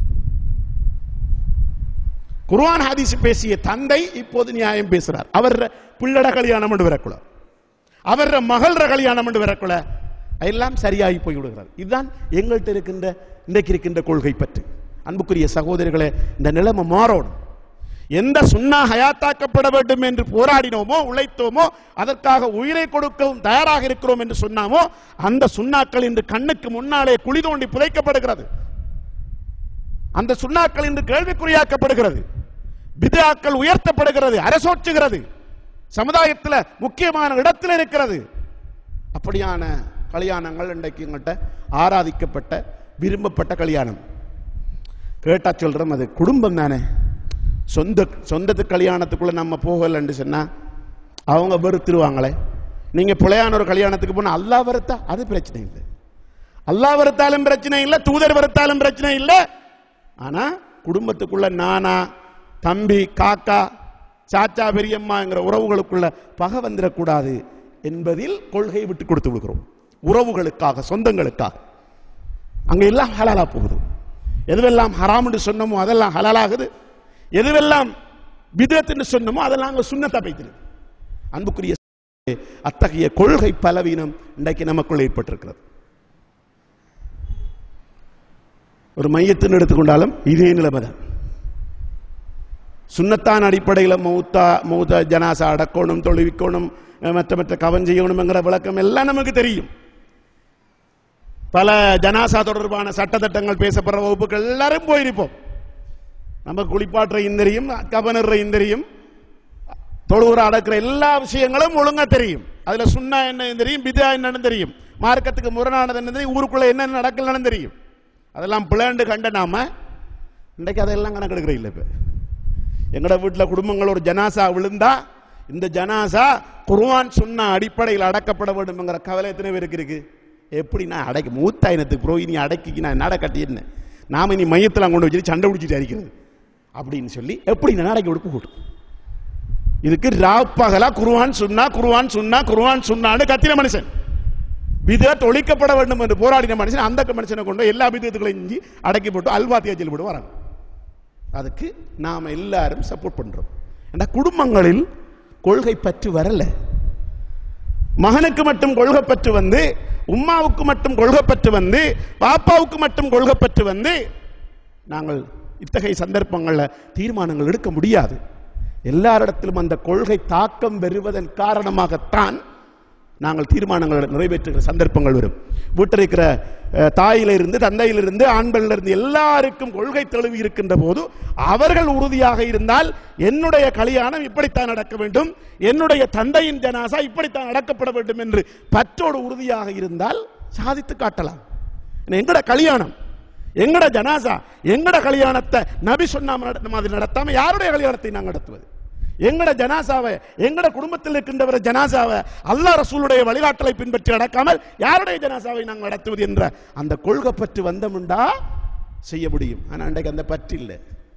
குர்ஆன் ஹதீஸ் பேசிய தந்தை இப்போது நியாயம் பேசுறார் அவர் பிள்ளட கல்யாணம் என்று வரக்குள்ள அவர் மகள்ற கல்யாணம் என்று வரக்குள்ள எல்லாம் சரியாகி போய் விடுகிறது இதுதான் எங்கள்கிட்ட இருக்கின்ற இன்றைக்கு இருக்கின்ற கொள்கை பற்றி அன்புக்குரிய சகோதரர்களே இந்த நிலைமை மாறணும் எந்த சுண்ணா ஹயாத்தாக்கப்பட வேண்டும் என்று போராடினோமோ உழைத்தோமோ அதற்காக உயிரை கொடுக்கவும் தயாராக இருக்கிறோம் என்று சொன்னாமோ அந்த சுண்ணாக்கள் இன்று கண்ணுக்கு முன்னாலே குழி தோண்டி புதைக்கப்படுகிறது அந்த சுண்ணாக்கள் இன்று கேள்விக்குறியாக்கப்படுகிறது பிதாக்கள் உயர்த்தப்படுகிறது அரசோற்றுகிறது சமுதாயத்தில் முக்கியமான இடத்தில் இருக்கிறது அப்படியான கல்யாணங்கள் இன்றைக்கு எங்கள்கிட்ட ஆராதிக்கப்பட்ட விரும்பப்பட்ட கல்யாணம் கேட்டா சொல்றோம் அது குடும்பம் தானே சொந்த சொந்தத்து கல்யாணத்துக்குள்ள நம்ம போகலன்னு சொன்னா அவங்க வெறுத்துருவாங்களே நீங்க பிள்ளையான ஒரு கல்யாணத்துக்கு போனா அல்லாஹ் வெறுத்தா அது பிரச்சனை இல்லை அல்லாஹ் வெறுத்தாலும் பிரச்சனை இல்லை தூதர் வெறுத்தாலும் பிரச்சனை இல்லை ஆனா குடும்பத்துக்குள்ள நானா தம்பி காக்கா சாச்சா பெரியம்மாங்கிற உறவுகளுக்குள்ள பகை வந்துடக்கூடாது என்பதில் கொள்கையை விட்டு கொடுத்து விடுகிறோம் உறவுகளுக்காக சொந்தங்களுக்காக அங்க எல்லாம் ஹலாலா போகுது எதுவெல்லாம் ஹராம் என்று சொன்னமோ அதெல்லாம் ஹலாலாகுது எதுவெல்லாம் பிதத் என்று சொன்னமோ அதெல்லாம் அங்க சுண்ணத்தா பைத்திருக்கு அன்புக்குரிய அத்தகைய கொள்கை பலவீனம் இன்றைக்கு நமக்குள்ள ஏற்பட்டிருக்கிறது ஒரு மையத்தின் எடுத்துக்கொண்டாலும் இதே நிலைமை தான் சுண்ணத்தான் அடிப்படையில் மௌத்தா மௌத்த ஜனாசா அடக்கணும் தொழுவிக்கணும் அஹ் மற்ற மற்ற கவன் செய்யணுங்கிற விளக்கம் எல்லாம் நமக்கு தெரியும் பல ஜனாசா தொடர்பான சட்டத்திட்டங்கள் பேசப்படுற வகுப்புகள் எல்லாரும் போயிருப்போம் நம்ம குளிப்பாட்டுறையும் தெரியும் கவனறையும் தெரியும் தொழுவுற அடக்கிற எல்லா விஷயங்களும் ஒழுங்கா தெரியும் அதுல சுண்ணா என்ன தெரியும் பிதா என்னன்னு தெரியும் மார்க்கத்துக்கு முரணானது என்ன தெரியும் ஊருக்குள்ள என்ன நடக்கலன்னு தெரியும் அதெல்லாம் பிளாண்டு கண்ட நாம இன்றைக்கு அதெல்லாம் கணக்கெடுக்கிற இல்லை இப்ப எங்கட வீட்டுல குடும்பங்கள் ஒரு ஜனாசா விழுந்தா இந்த ஜனாசா குர்ஆன் சொன்ன அடிப்படையில் அடக்கப்பட வேண்டும்ங்கிற கவலை எத்தனை பேருக்கு இருக்கு எப்படி நான் அடைக்க மூத்தாயினத்துக்கு ப்ரோ இனி அடக்கி நான் நட கட்டியிருந்தேன் நாம இனி மையத்தில் கொண்டு வச்சுட்டு சண்டை பிடிச்சிட்டு அடிக்கிறது அப்படின்னு சொல்லி எப்படி நான் அடைக்க விடுப்பு கூட்டும் இதுக்கு ராப்பகலா குருவான் சொன்னா குருவான் சொன்னா குருவான் சொன்னான்னு கத்தின மனுஷன் விதத் ஒழிக்கப்பட வேண்டும் என்று போராடின மனுஷன் அந்த மனுஷனை கொண்டு எல்லா விதத்துகளையும் இஞ்சி அடக்கி போட்டு அல்வாத்தியா ஜெயில் போட்டு வராங்க அதுக்கு நாம எல்லாரும் சப்போர்ட் பண்றோம் ஏன்னா குடும்பங்களில் கொள்கை பற்று வரல மகனுக்கு மட்டும் கொள்கை பற்று வந்து உம்மாவுக்கு மட்டும் கொள்கை பற்று வந்து பாப்பாவுக்கு மட்டும் கொள்கை பற்று வந்து நாங்கள் இத்தகைய சந்தர்ப்பங்கள்ல தீர்மானங்கள் எடுக்க முடியாது எல்லாரிடத்திலும் அந்த கொள்கை தாக்கம் பெறுவதன் காரணமாகத்தான் நாங்கள் தீர்மானங்களை நிறைவேற்றுகிற சந்தர்ப்பங்கள் வரும் வீட்டில் இருக்கிற அஹ், தாயிலிருந்து தந்தையிலிருந்து ஆண்களிலிருந்து எல்லாருக்கும் கொள்கை தெளிவு இருக்கின்ற போது அவர்கள் உறுதியாக இருந்தால் என்னுடைய கல்யாணம் இப்படித்தான் நடக்க வேண்டும் என்னுடைய தந்தையின் ஜனாசா இப்படித்தான் நடக்கப்பட வேண்டும் என்று பற்றோடு உறுதியாக இருந்தால் சாதித்து காட்டலாம் எங்கட கல்யாணம் எங்கட ஜனாசா எங்கட கல்யாணத்தை நபி சொன்ன மாதிரி நடத்தாம யாருடைய கல்யாணத்தை நாங்கள் நடத்துவது எங்கட ஜனாசாவை எங்கட குடும்பத்தில் இருக்கின்றவர ஜனாசாவை அல்லாஹ் ரசூலுடைய வழிகாட்டலை பின்பற்றி நடக்காமல் யாருடைய ஜனாசாவை நாங்கள் நடத்துவது என்ற அந்த கொள்கை பற்று வந்தமுண்டா செய்ய முடியும் ஆனா அன்றைக்கு அந்த பற்று இல்லை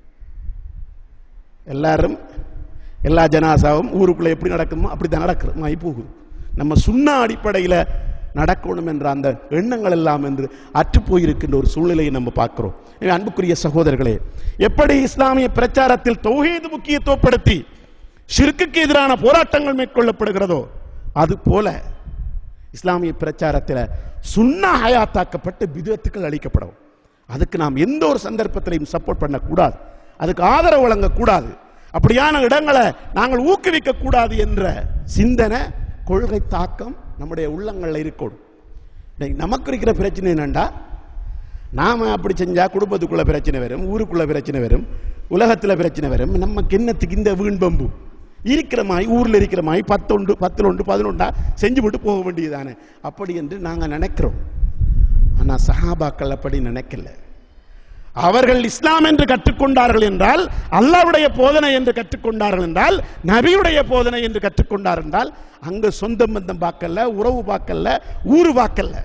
எல்லாரும் எல்லா ஜனாசாவும் ஊருக்குள்ள எப்படி நடக்குமோ அப்படித்தான் நடக்கிறோம் போகுது நம்ம சுண்ணா அடிப்படையில் நடக்கணும் என்ற அந்த எண்ணங்கள் எல்லாம் என்று அற்று போயிருக்கின்ற ஒரு சூழ்நிலையை நம்ம பார்க்கிறோம் எனவே அன்புக்குரிய சகோதரர்களே எப்படி இஸ்லாமிய பிரச்சாரத்தில் தௌஹீது முக்கியத்துவப்படுத்தி ஷிர்க்குக்கு எதிரான போராட்டங்கள் மேற்கொள்ளப்படுகிறதோ அது போல இஸ்லாமிய பிரச்சாரத்தில் சுண்ணா ஹயாத்தாக்கப்பட்டு பிதத்துக்கள் அளிக்கப்படும் அதுக்கு நாம் எந்த ஒரு சந்தர்ப்பத்திலையும் சப்போர்ட் பண்ணக்கூடாது அதுக்கு ஆதரவு வழங்கக்கூடாது அப்படியான இடங்களை நாங்கள் ஊக்குவிக்க கூடாது என்ற சிந்தனை கொள்கை தாக்கம் நம்முடைய உள்ளங்களில் இருக்கணும் இன்னைக்கு நமக்கு இருக்கிற பிரச்சனை என்னண்டா நாம அப்படி செஞ்சா குடும்பத்துக்குள்ள பிரச்சனை வரும் ஊருக்குள்ள பிரச்சனை வரும் உலகத்துல பிரச்சனை வரும் நமக்கு என்னத்துக்கு இந்த வீண் பம்பு இருக்கிற மாதிரி ஊர்ல இருக்கிற மாதிரி பத்தொண்டு பத்துல ஒன்று பதினொண்டா செஞ்சு விட்டு போக வேண்டியதானே அப்படி என்று நாங்க நினைக்கிறோம் ஆனா சஹாபாக்கள் அப்படி நினைக்கல அவர்கள் இஸ்லாம் என்று கற்றுக்கொண்டார்கள் என்றால் அல்லாஹ்வுடைய போதனை என்று கற்றுக்கொண்டார்கள் என்றால் நபியுடைய போதனை என்று கற்றுக்கொண்டார்கள் என்றால் அங்க சொந்த பந்தம் பார்க்கல உறவு பார்க்கல ஊரு பார்க்கல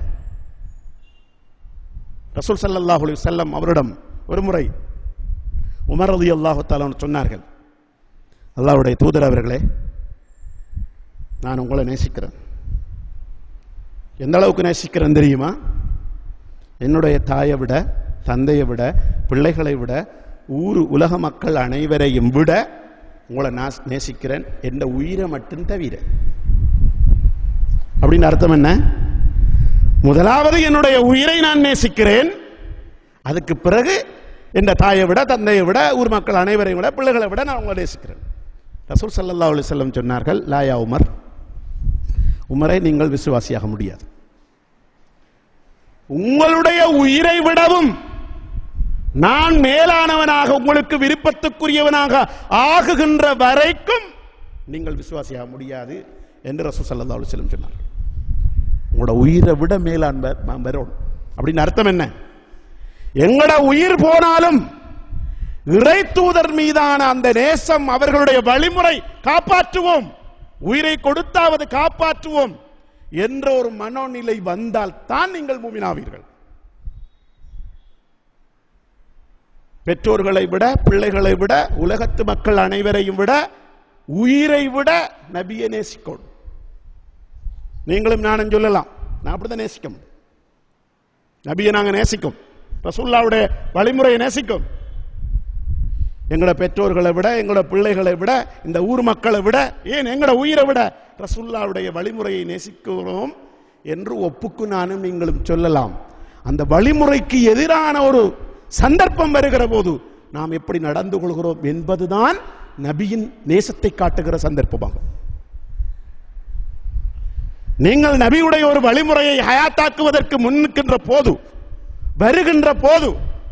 ரசூல் ஸல்லல்லாஹு அலைஹி வஸல்லம் அவரிடம் ஒரு முறை உமர் ரலியல்லாஹு தஆலா சொன்னார்கள் அல்லாஹ்வுடைய தூதர் அவர்களே நான் உங்களை நேசிக்கிறேன் எந்த அளவுக்கு நேசிக்கிறேன் தெரியுமா என்னுடைய தாயை விட தந்தையை விட பிள்ளைகளை விட ஊர் உலக மக்கள் அனைவரையும் விட உங்களை நான் நேசிக்கிறேன் என்ற உயிரை மட்டும் தவிர அப்படின்னு அர்த்தம் என்ன முதலாவது என்னுடைய உயிரை நான் நேசிக்கிறேன் அதுக்கு பிறகு என் தாயை விட தந்தையை விட ஊர் மக்கள் அனைவரையும் விட பிள்ளைகளை விட நான் உங்களை நேசிக்கிறேன் ரசூல் ஸல்லல்லாஹு அலைஹி வஸல்லம் சொன்னார்கள் லாயா உமர் உமரை நீங்கள் விசுவாசியாக முடியாது உங்களுடைய உயிரை விடவும் நான் மேலானவனாக உங்களுக்கு விருப்பத்துக்குரியவனாக ஆகுகின்ற வரைக்கும் நீங்கள் விசுவாசியாக முடியாது என்று ரசூல் ஸல்லல்லாஹு அலைஹி வஸல்லம் சொன்னார்கள் உங்களோட உயிரை விட மேலான் வ- நாம் வரோம் அப்படின்னு அர்த்தம் என்ன எங்கட உயிர் போனாலும் இறை தூதர் மீதான அந்த நேசம் அவர்களுடைய வழிமுறை காப்பாற்றுவோம் உயிரை கொடுத்தாவது காப்பாற்றுவோம் என்ற ஒரு மனோநிலை வந்தால் தான் நீங்கள் மூமினாவீர்கள் பெற்றோர்களை விட பிள்ளைகளை விட உலகத்து மக்கள் அனைவரையும் விட உயிரை விட நபியை நேசிக்கணும் நீங்களும் நானும் சொல்லலாம் நான் அப்படிதான் நேசிக்க முடியும் நபியை நாங்க நேசிக்கும் ரசூல்லாவுடைய வழிமுறையை நேசிக்கும் எங்களோட பெற்றோர்களை விட எங்களோட பிள்ளைகளை விட இந்த ஊர் மக்களை விட ஏன் எங்களோட உயிரை விட ரசூல்லாவுடைய வழிமுறையை நேசிக்கிறோம் என்று ஒப்புக்கு நானும் நீங்களும் சொல்லலாம் அந்த வழிமுறைக்கு எதிரான ஒரு சந்தர்ப்பம் வருகிற போது நாம் எப்படி நடந்து கொள்கிறோம் என்பதுதான் நபியின் நேசத்தை காட்டுகிற சந்தர்ப்பமாகும் நீங்கள் நபியுடைய ஒரு வழிமுறையை ஹயாத்தாக்குவதற்கு முன்னிற்கின்ற போது வருகின்ற போது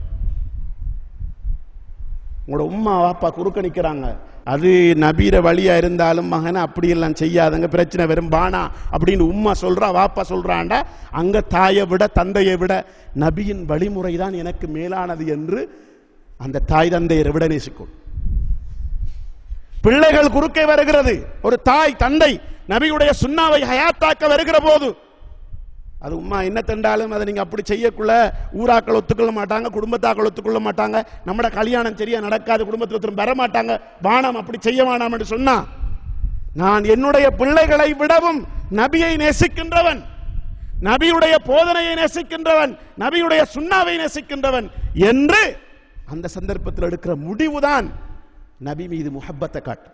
உங்களோட உம்மா வாப்பா குறுக்க நிக்கிறாங்க அது நபீர வழியா இருந்தாலும் மகனை அப்படி எல்லாம் செய்யாதங்க பிரச்சனை வரும் பானா அப்படின்னு உம்மா சொல்றா வாப்பா சொல்றாண்டா அங்க தாயை விட தந்தையை விட நபியின் வழிமுறை தான் எனக்கு மேலானது என்று அந்த தாய் தந்தையரை விட நேசிக்கும் பிள்ளைகள் குறுக்கே வருகிறது ஒரு தாய் தந்தை நபியுடைய சுண்ணாவை ஹயாத்தாக்க வருகிற போது அது உம்மா என்ன தண்டாலும் அதை நீங்க அப்படி செய்யக்குள்ள ஊராக்கள் ஒத்துக்கொள்ள மாட்டாங்க குடும்பத்தாக்கள் ஒத்துக்கொள்ள மாட்டாங்க நம்மட கல்யாணம் சரியா நடக்காது குடும்பத்தில் ஒருத்தரும் வர மாட்டாங்க வானம் அப்படி செய்ய வேணாம் என்று சொன்னா நான் என்னுடைய பிள்ளைகளை விடவும் நபியை நேசிக்கின்றவன் நபியுடைய போதனையை நேசிக்கின்றவன் நபியுடைய சுண்ணாவை நேசிக்கின்றவன் என்று அந்த சந்தர்ப்பத்தில் எடுக்கிற முடிவுதான் நபி மீது முஹப்பத்தை காட்டும்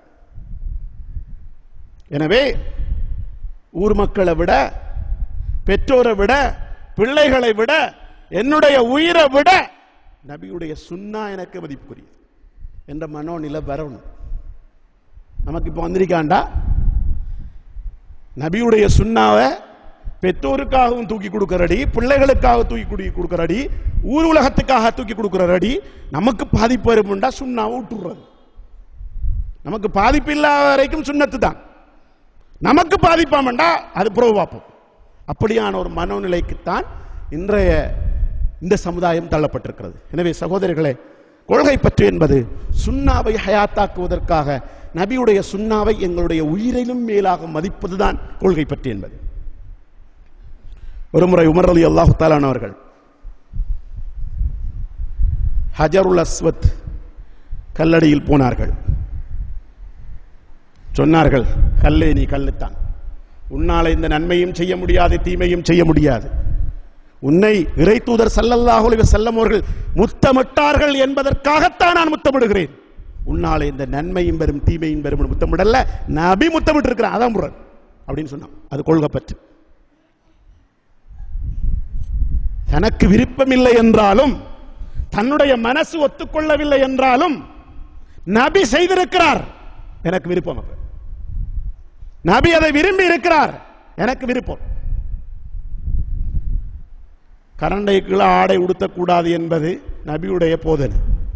எனவே ஊர் மக்களை விட பெற்றோரை விட பிள்ளைகளை விட என்னுடைய உயிரை விட நபியுடைய சுன்னா எனக்கு மதிப்புக்குரியது என்ற மனோநிலை வரணும் நமக்கு இப்போ வந்திருக்காண்டா நபியுடைய சுண்ணாவை பெற்றோருக்காகவும் தூக்கி கொடுக்கறடி பிள்ளைகளுக்காக தூக்கி குடி- கொடுக்கறடி ஊர் உலகத்துக்காக தூக்கி கொடுக்கறடி நமக்கு பாதிப்பு வருமுண்டா சுண்ணாவை விட்டுறது நமக்கு பாதிப்பு இல்லாத வரைக்கும் சுண்ணத்து தான் நமக்கு பாதிப்பாமண்டா அது புறவு பார்ப்போம் அப்படியான ஒரு மனோநிலைக்குத்தான் இன்றைய இந்த சமுதாயம் தள்ளப்பட்டிருக்கிறது எனவே சகோதரர்களே கொள்கை பற்று என்பது சுண்ணாவை ஹயாத்தாக்குவதற்காக நபியுடைய சுண்ணாவை எங்களுடைய உயிரிலும் மேலாக மதிப்பதுதான் கொள்கை பற்று என்பது ஒருமுறை உமர் அலி அல்லாஹு அவர்கள் ஹஜருல் அஸ்வத் கல்லடியில் போனார்கள் சொன்னார்கள் கல்லே நீ கல்லுத்தான் உன்னால இந்த நன்மையும் செய்ய முடியாது தீமையும் செய்ய முடியாது உன்னை இறை தூதர் சல்லல்லாஹு அலைஹி வஸல்லம் அவர்கள் முத்தமிட்டார்கள் என்பதற்காகத்தான் நான் முத்தமிடுகிறேன் உன்னால இந்த நன்மையும் வரும் தீமையும் வரும் முத்தமிடல்ல நபி முத்தமிட்டு இருக்கிறான் அதான் முரண் அப்படின்னு சொன்னான் அது கொள்கை பற்று தனக்கு விருப்பமில்லை என்றாலும் தன்னுடைய மனசு ஒத்துக்கொள்ளவில்லை என்றாலும் நபி செய்திருக்கிறார் எனக்கு விருப்பம் அப்ப நபி அதை விரும்பி இருக்கிறார் எனக்கு விருப்பம் கரண்டைக்குள்ள ஆடை உடுத்தக்கூடாது என்பது நபியுடைய போதனை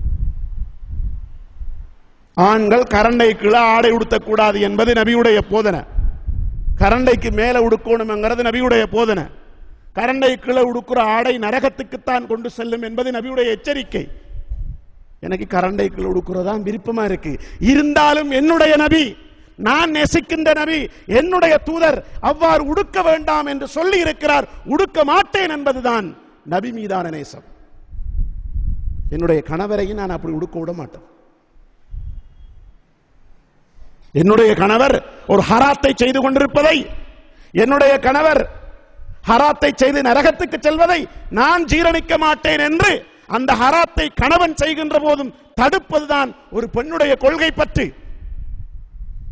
ஆண்கள் கரண்டைக்குள்ள ஆடை உடுத்தக்கூடாது என்பது நபியுடைய போதனை கரண்டைக்கு மேல உடுக்கணும்ங்கிறது நபியுடைய போதனை கரண்டைக்குள்ள உடுக்கிற ஆடை நரகத்துக்குத்தான் கொண்டு செல்லும் என்பது நபியுடைய எச்சரிக்கை எனக்கு கரண்டைக்குள்ள உடுக்கிறதான் விருப்பமா இருக்கு இருந்தாலும் என்னுடைய நபி நான் நேசிக்கின்ற நபி என்னுடைய தூதர் அவ்வாறு உடுக்க வேண்டாம் என்று சொல்லி இருக்கிறார் உடுக்க மாட்டேன் என்பதுதான் நபி மீதான நேசம் என்னுடைய கணவரையும் நான் அப்படி உடுக்க விட மாட்டேன் என்னுடைய கணவர் ஒரு ஹராத்தை செய்து கொண்டிருப்பதை என்னுடைய கணவர் ஹராத்தை செய்து நரகத்துக்கு செல்வதை நான் ஜீரணிக்க மாட்டேன் என்று அந்த ஹராத்தை கணவன் செய்கின்ற போதும் தடுப்பதுதான் ஒரு பெண்ணுடைய கொள்கை பற்றி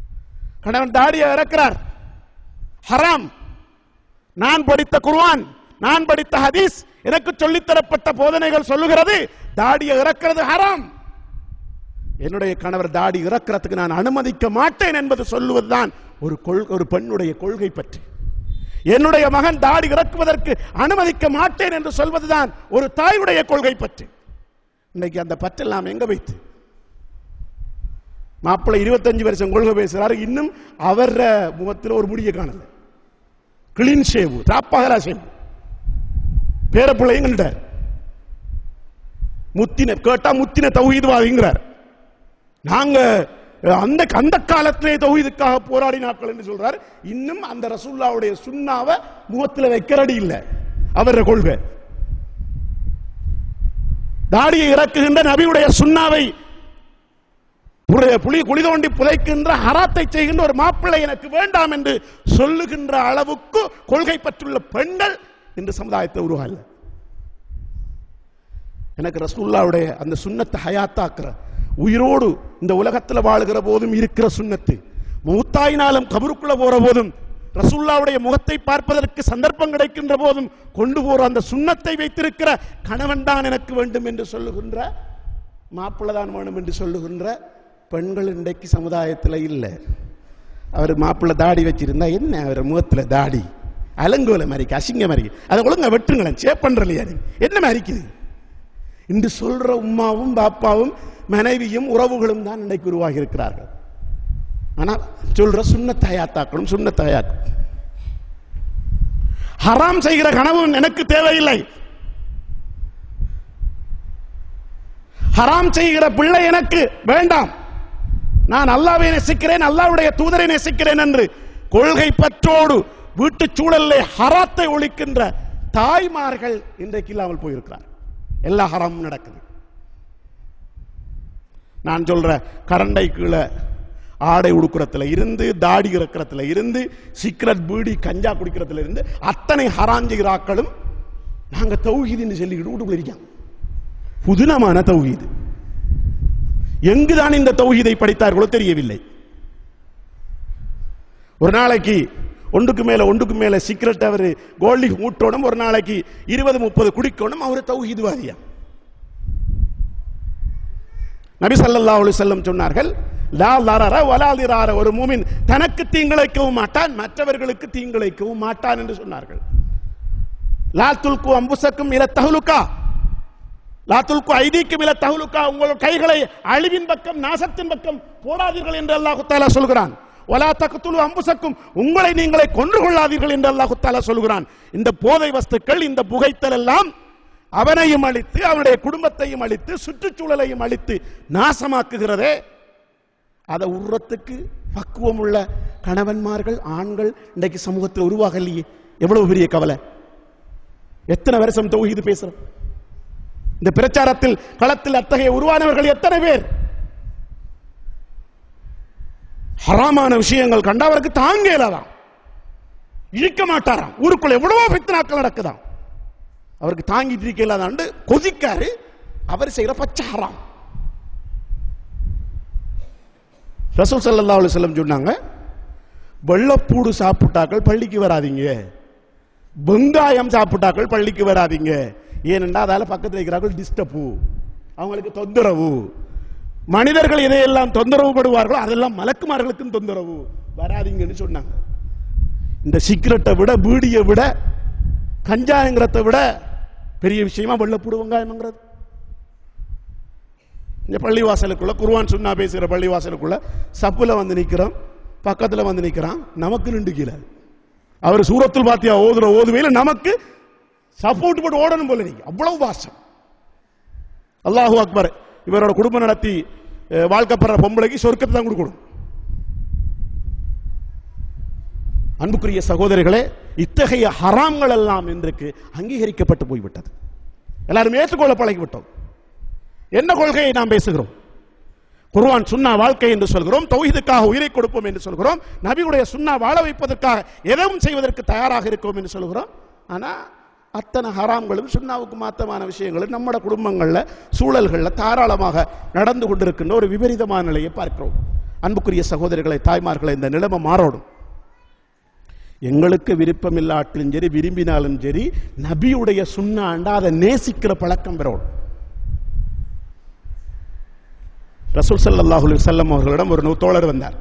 கணவன் தாடியை இறக்கிறார் ஹராம் நான் படித்த குர்ஆன் நான் படித்த ஹதீஸ் எனக்கு சொல்லித்தரப்பட்ட போதனைகள் சொல்லுகிறது தாடியை இறக்கிறது ஹராம் என்னுடைய கணவர் தாடி இறக்கிறதுக்கு நான் அனுமதிக்க மாட்டேன் என்பது சொல்லுவதுதான் ஒரு கொள் ஒரு பெண்ணுடைய கொள்கை பற்றி என்னுடைய மகன் தாடி இறக்குவதற்கு அனுமதிக்க மாட்டேன் என்று சொல்வதுதான் ஒரு தாயுடைய கொள்கை பற்றி இன்னைக்கு அந்த பற்றெல்லாம் எங்க வைத்து மாப்பிள்ளை இருபத்தஞ்சு வருஷம் கொள்கை பேசுறாரு இன்னும் அவர முகத்தில் ஒரு முடிய காணல கிளீன் ஷேவு ராப்பகரா ஷேவு பேரப்பிள்ளையும் கண்டார் முத்தின கேட்டா முத்தின தௌஹீத்வாதிங்கிறார் நாங்க அஹ், அந்த அந்த காலத்திலே தௌஹீதுக்காக போராடினாக்கள் என்று சொல்றார் இன்னும் அந்த ரசூல்லாவுடைய சுண்ணாவை முகத்துல வைக்கிறடி இல்ல அவர கொள்கை தாடியை இறக்குகின்ற நபியுடைய சுண்ணாவை புல- புலி குழி தோண்டி புதைக்கின்ற ஹராத்தை செய்கின்ற ஒரு மாப்பிள்ளை எனக்கு வேண்டாம் என்று சொல்லுகின்ற அளவுக்கு கொள்கை பற்றுள்ள பெண்கள் இன்று சமுதாயத்தை உருவாகல எனக்கு ரசூல்லாவுடைய அந்த சுண்ணத்தை ஹயாத்தாக்குற உயிரோடு இந்த உலகத்துல வாழுகிற போதும் இருக்கிற சுண்ணத்து மூத்தாயினாலும் கபருக்குள்ள போற போதும் ரசூல்லாவுடைய முகத்தை பார்ப்பதற்கு சந்தர்ப்பம் கிடைக்கின்ற போதும் கொண்டு போற அந்த சுண்ணத்தை வைத்திருக்கிற கணவன் தான் எனக்கு வேண்டும் என்று சொல்லுகின்ற மாப்பிள்ளை தான் வேணும் என்று சொல்லுகின்ற பெண்கள் இன்றைக்கு சமுதாயத்தில் இல்லை அவர் மாப்பிள்ளை தாடி வச்சிருந்தா என்ன அவர் முகத்துல தாடி அலங்கோல மறிக்கு அசிங்க மறிக்கு அதை ஒழுங்கா வெட்டுங்களேன் சேப் பண்றலையா நீ என்ன மறிக்குது இன்று சொல்ற உம்மாவும் பாப்பாவும் மனைவியும் உறவுகளும் தான் இன்றைக்கு உருவாகி இருக்கிறார்கள் ஆனா சொல்ற சுண்ணத்தாயாத்தாக்களும் சுண்ணத்தாயாக்கும் ஹராம் செய்கிற கனவும் எனக்கு தேவையில்லை ஹராம் செய்கிற பிள்ளை எனக்கு வேண்டாம் நான் அல்லாவை நேசிக்கிறேன் அல்லாவுடைய தூதரை நேசிக்கிறேன் என்று கொள்கை பற்றோடு வீட்டுச் சூழலிலே ஹராத்தை ஒழிக்கின்ற தாய்மார்கள் இன்றைக்கு இல்லாமல் போயிருக்கிறார் எல்லா ஹராமும் நடக்குது நான் சொல்ற கரண்டை கீழே ஆடை உடுக்கிறதுல இருந்து தாடி இறக்கிறதுல இருந்து சிக்ரட் பீடி கஞ்சா குடிக்கிறதுல இருந்து அத்தனை ஹராஞ்சிகிறாக்களும் நாங்க தௌஹீதுன்னு சொல்லிக்கிட்டு வீட்டுக்குள்ள இருக்கோம் புதினமான தௌஹீது எங்குதான் இந்த தௌஹீதை படித்தார்களோ தெரியவில்லை ஒரு நாளைக்கு ஒன்றுக்கு மேல ஒன்றுக்கு மேல சிகரெட் அவர் கோல்டி மூட்டோனும் ஒரு நாளைக்கு இருபது முப்பது குடிக்கணும் அவர் தௌஹீதுவாதியா நபி ஸல்லல்லாஹு அலைஹி வஸல்லம் சொன்னார்கள் லா லரர வலா திரார ஒரு மூமின் தனக்கு தீங்கிழைக்கவும் மாட்டான் மற்றவர்களுக்கு தீங்கிழைக்கவும் மாட்டான் என்று சொன்னார்கள் லா துல்கு அம்புசக்கும் இல தஹலுக்கா லா துல்கு ஐதீக்கும் இல தஹலுக்கா உங்கள் கைகளை அழிவின் பக்கம் நாசத்தின் பக்கம் போடாதீர்கள் என்று அல்லாஹ் தஆலா சொல்கிறான் வலா தக்துலு அம்புசக்கும் உங்களை நீங்களே கொன்று கொள்ளாதீர்கள் என்று அல்லாஹ் தஆலா சொல்கிறான் இந்த போதை வஸ்துக்கள் இந்த புகைத்தல் எல்லாம் அவனையும் அழித்து அவனுடைய குடும்பத்தையும் அழித்து சுற்றுச்சூழலையும் அழித்து நாசமாக்குகிறதே அதை உருவத்துக்கு பக்குவம் உள்ள கணவன்மார்கள் ஆண்கள் இன்றைக்கு சமூகத்தில் உருவாகலையே எவ்வளவு பெரிய கவலை எத்தனை வருஷம் தௌஹீது பேசுறோம் இந்த பிரச்சாரத்தில் களத்தில் அத்தகைய உருவானவர்கள் எத்தனை பேர் ஹராமான விஷயங்கள் கண்டா அவருக்கு தாங்க இயலாதாம் இழிக்க மாட்டாராம் ஊருக்குள்ள எவ்வளவோ பித்தனாக்கள் நடக்குதாம் அவருக்கு தாங்கிட்டு இருக்க இல்லாதாண்டு கொதிக்காரு அவர் செய்யற பச்சை ஹராம் ரசூல் ஸல்லல்லாஹு அலைஹி வஸல்லம் சொன்னாங்க வெள்ளப்பூடு சாப்பிட்டாக்கள் பள்ளிக்கு வராதீங்க வெங்காயம் சாப்பிட்டாக்கள் பள்ளிக்கு வராதீங்க ஏனென்றா அதால பக்கத்தில் இருக்கிறார்கள் டிஸ்டர்பு அவங்களுக்கு தொந்தரவு மனிதர்கள் எதையெல்லாம் தொந்தரவு படுவார்களோ அதெல்லாம் மலக்குமார்களுக்கும் தொந்தரவு வராதீங்கன்னு சொன்னாங்க இந்த சிகரெட்டை விட பீடியை விட கஞ்சாங்கிறத விட பெரிய விஷயமா வெள்ளப்பூடு வெங்காயம்ங்கிறது இந்த பள்ளிவாசலுக்குள்ள குர்ஆன் சுன்னா பேசுகிற பள்ளிவாசலுக்குள்ள சப்புல வந்து நிக்கிறோம் பக்கத்துல வந்து நிக்கிறான் நமக்கு நின்று கீழே அவர் சூரத்துல் பாத்தியா ஓதுற ஓதுவையில நமக்கு சப்போர்ட் போட்டு ஓடணும் போல நீங்க அவ்வளவு வாசம் அல்லாஹு அக்பர் இவரோட குடும்பம் நடத்தி அஹ், வாழ்க்கைப்படுற பொம்பளைக்கு சொர்க்கத்தை தான் கொடுக்கணும் அன்புக்குரிய சகோதரிகளே இத்தகைய ஹராம்கள் எல்லாம் இன்றைக்கு அங்கீகரிக்கப்பட்டு போய்விட்டது எல்லாரும் ஏற்றுக்கொள்ள பழகிவிட்டோம் என்ன கொள்கையை நாம் பேசுகிறோம் குர்ஆன் சுன்னா வாழ்க்கை என்று சொல்கிறோம் தௌஹீதுக்காக உயிரை கொடுப்போம் என்று சொல்கிறோம் நபியுடைய சுன்னா வாழ வைப்பதற்காக எதுவும் செய்வதற்கு தயாராக இருக்கோம் என்று சொல்கிறோம் ஆனா அத்தனை ஹராம்களும் சுன்னாவுக்கு மாத்தமான விஷயங்களும் நம்மட குடும்பங்கள்ல சூழல்கள்ல தாராளமாக நடந்து கொண்டிருக்கின்ற ஒரு விபரீதமான நிலையை பார்க்கிறோம் அன்புக்குரிய சகோதரிகளை தாய்மார்களை இந்த நிலைமை மாறணும் எங்களுக்கு விருப்பம் இல்லாட்டிலும் சரி விரும்பினாலும் சரி நபியுடைய சுண்ணாண்டா அதை நேசிக்கிற பழக்கம் பெறணும் ரசூல் ஸல்லல்லாஹு அலைஹி வஸல்லம் அவர்களிடம் ஒரு நூ- தோழர் வந்தார்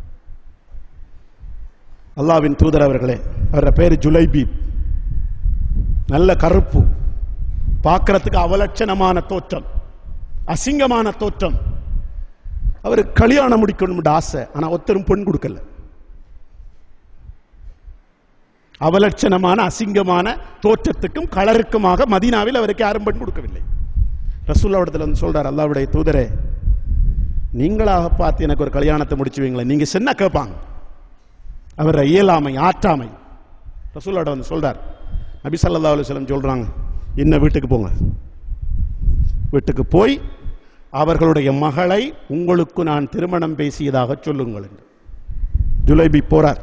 அல்லாஹ்வின் தூதர் அவர்களே அவரோட பேரு ஜுலைபீப் நல்ல கருப்பு பார்க்கறதுக்கு அவலட்சணமான தோற்றம் அசிங்கமான தோற்றம் அவருக்கு கல்யாணம் முடிக்கணும் ஆசை ஆனா ஒருத்தரும் பெண் கொடுக்கல அவலட்சணமான அசிங்கமான தோற்றத்துக்கும் கலருக்குமாக மதீனாவில் அவருக்கு யாரும் பெண் கொடுக்கவில்லை ரசூல்லாவிடத்தில் வந்து சொல்றார் அல்லாவுடைய தூதரே நீங்களாக பார்த்து எனக்கு ஒரு கல்யாணத்தை முடிச்சு வைங்களேன் நீங்க சின்ன கேட்பாங்க அவர் இயலாமை ஆற்றாமை ரசூல்லாட வந்து சொல்றார் நபி ஸல்லல்லாஹு அலைஹி வஸல்லம் சொல்றாங்க என்ன வீட்டுக்கு போங்க வீட்டுக்கு போய் அவர்களுடைய மகளை உங்களுக்கு நான் திருமணம் பேசியதாக சொல்லுங்கள் என்று ஜுலைபி போறார்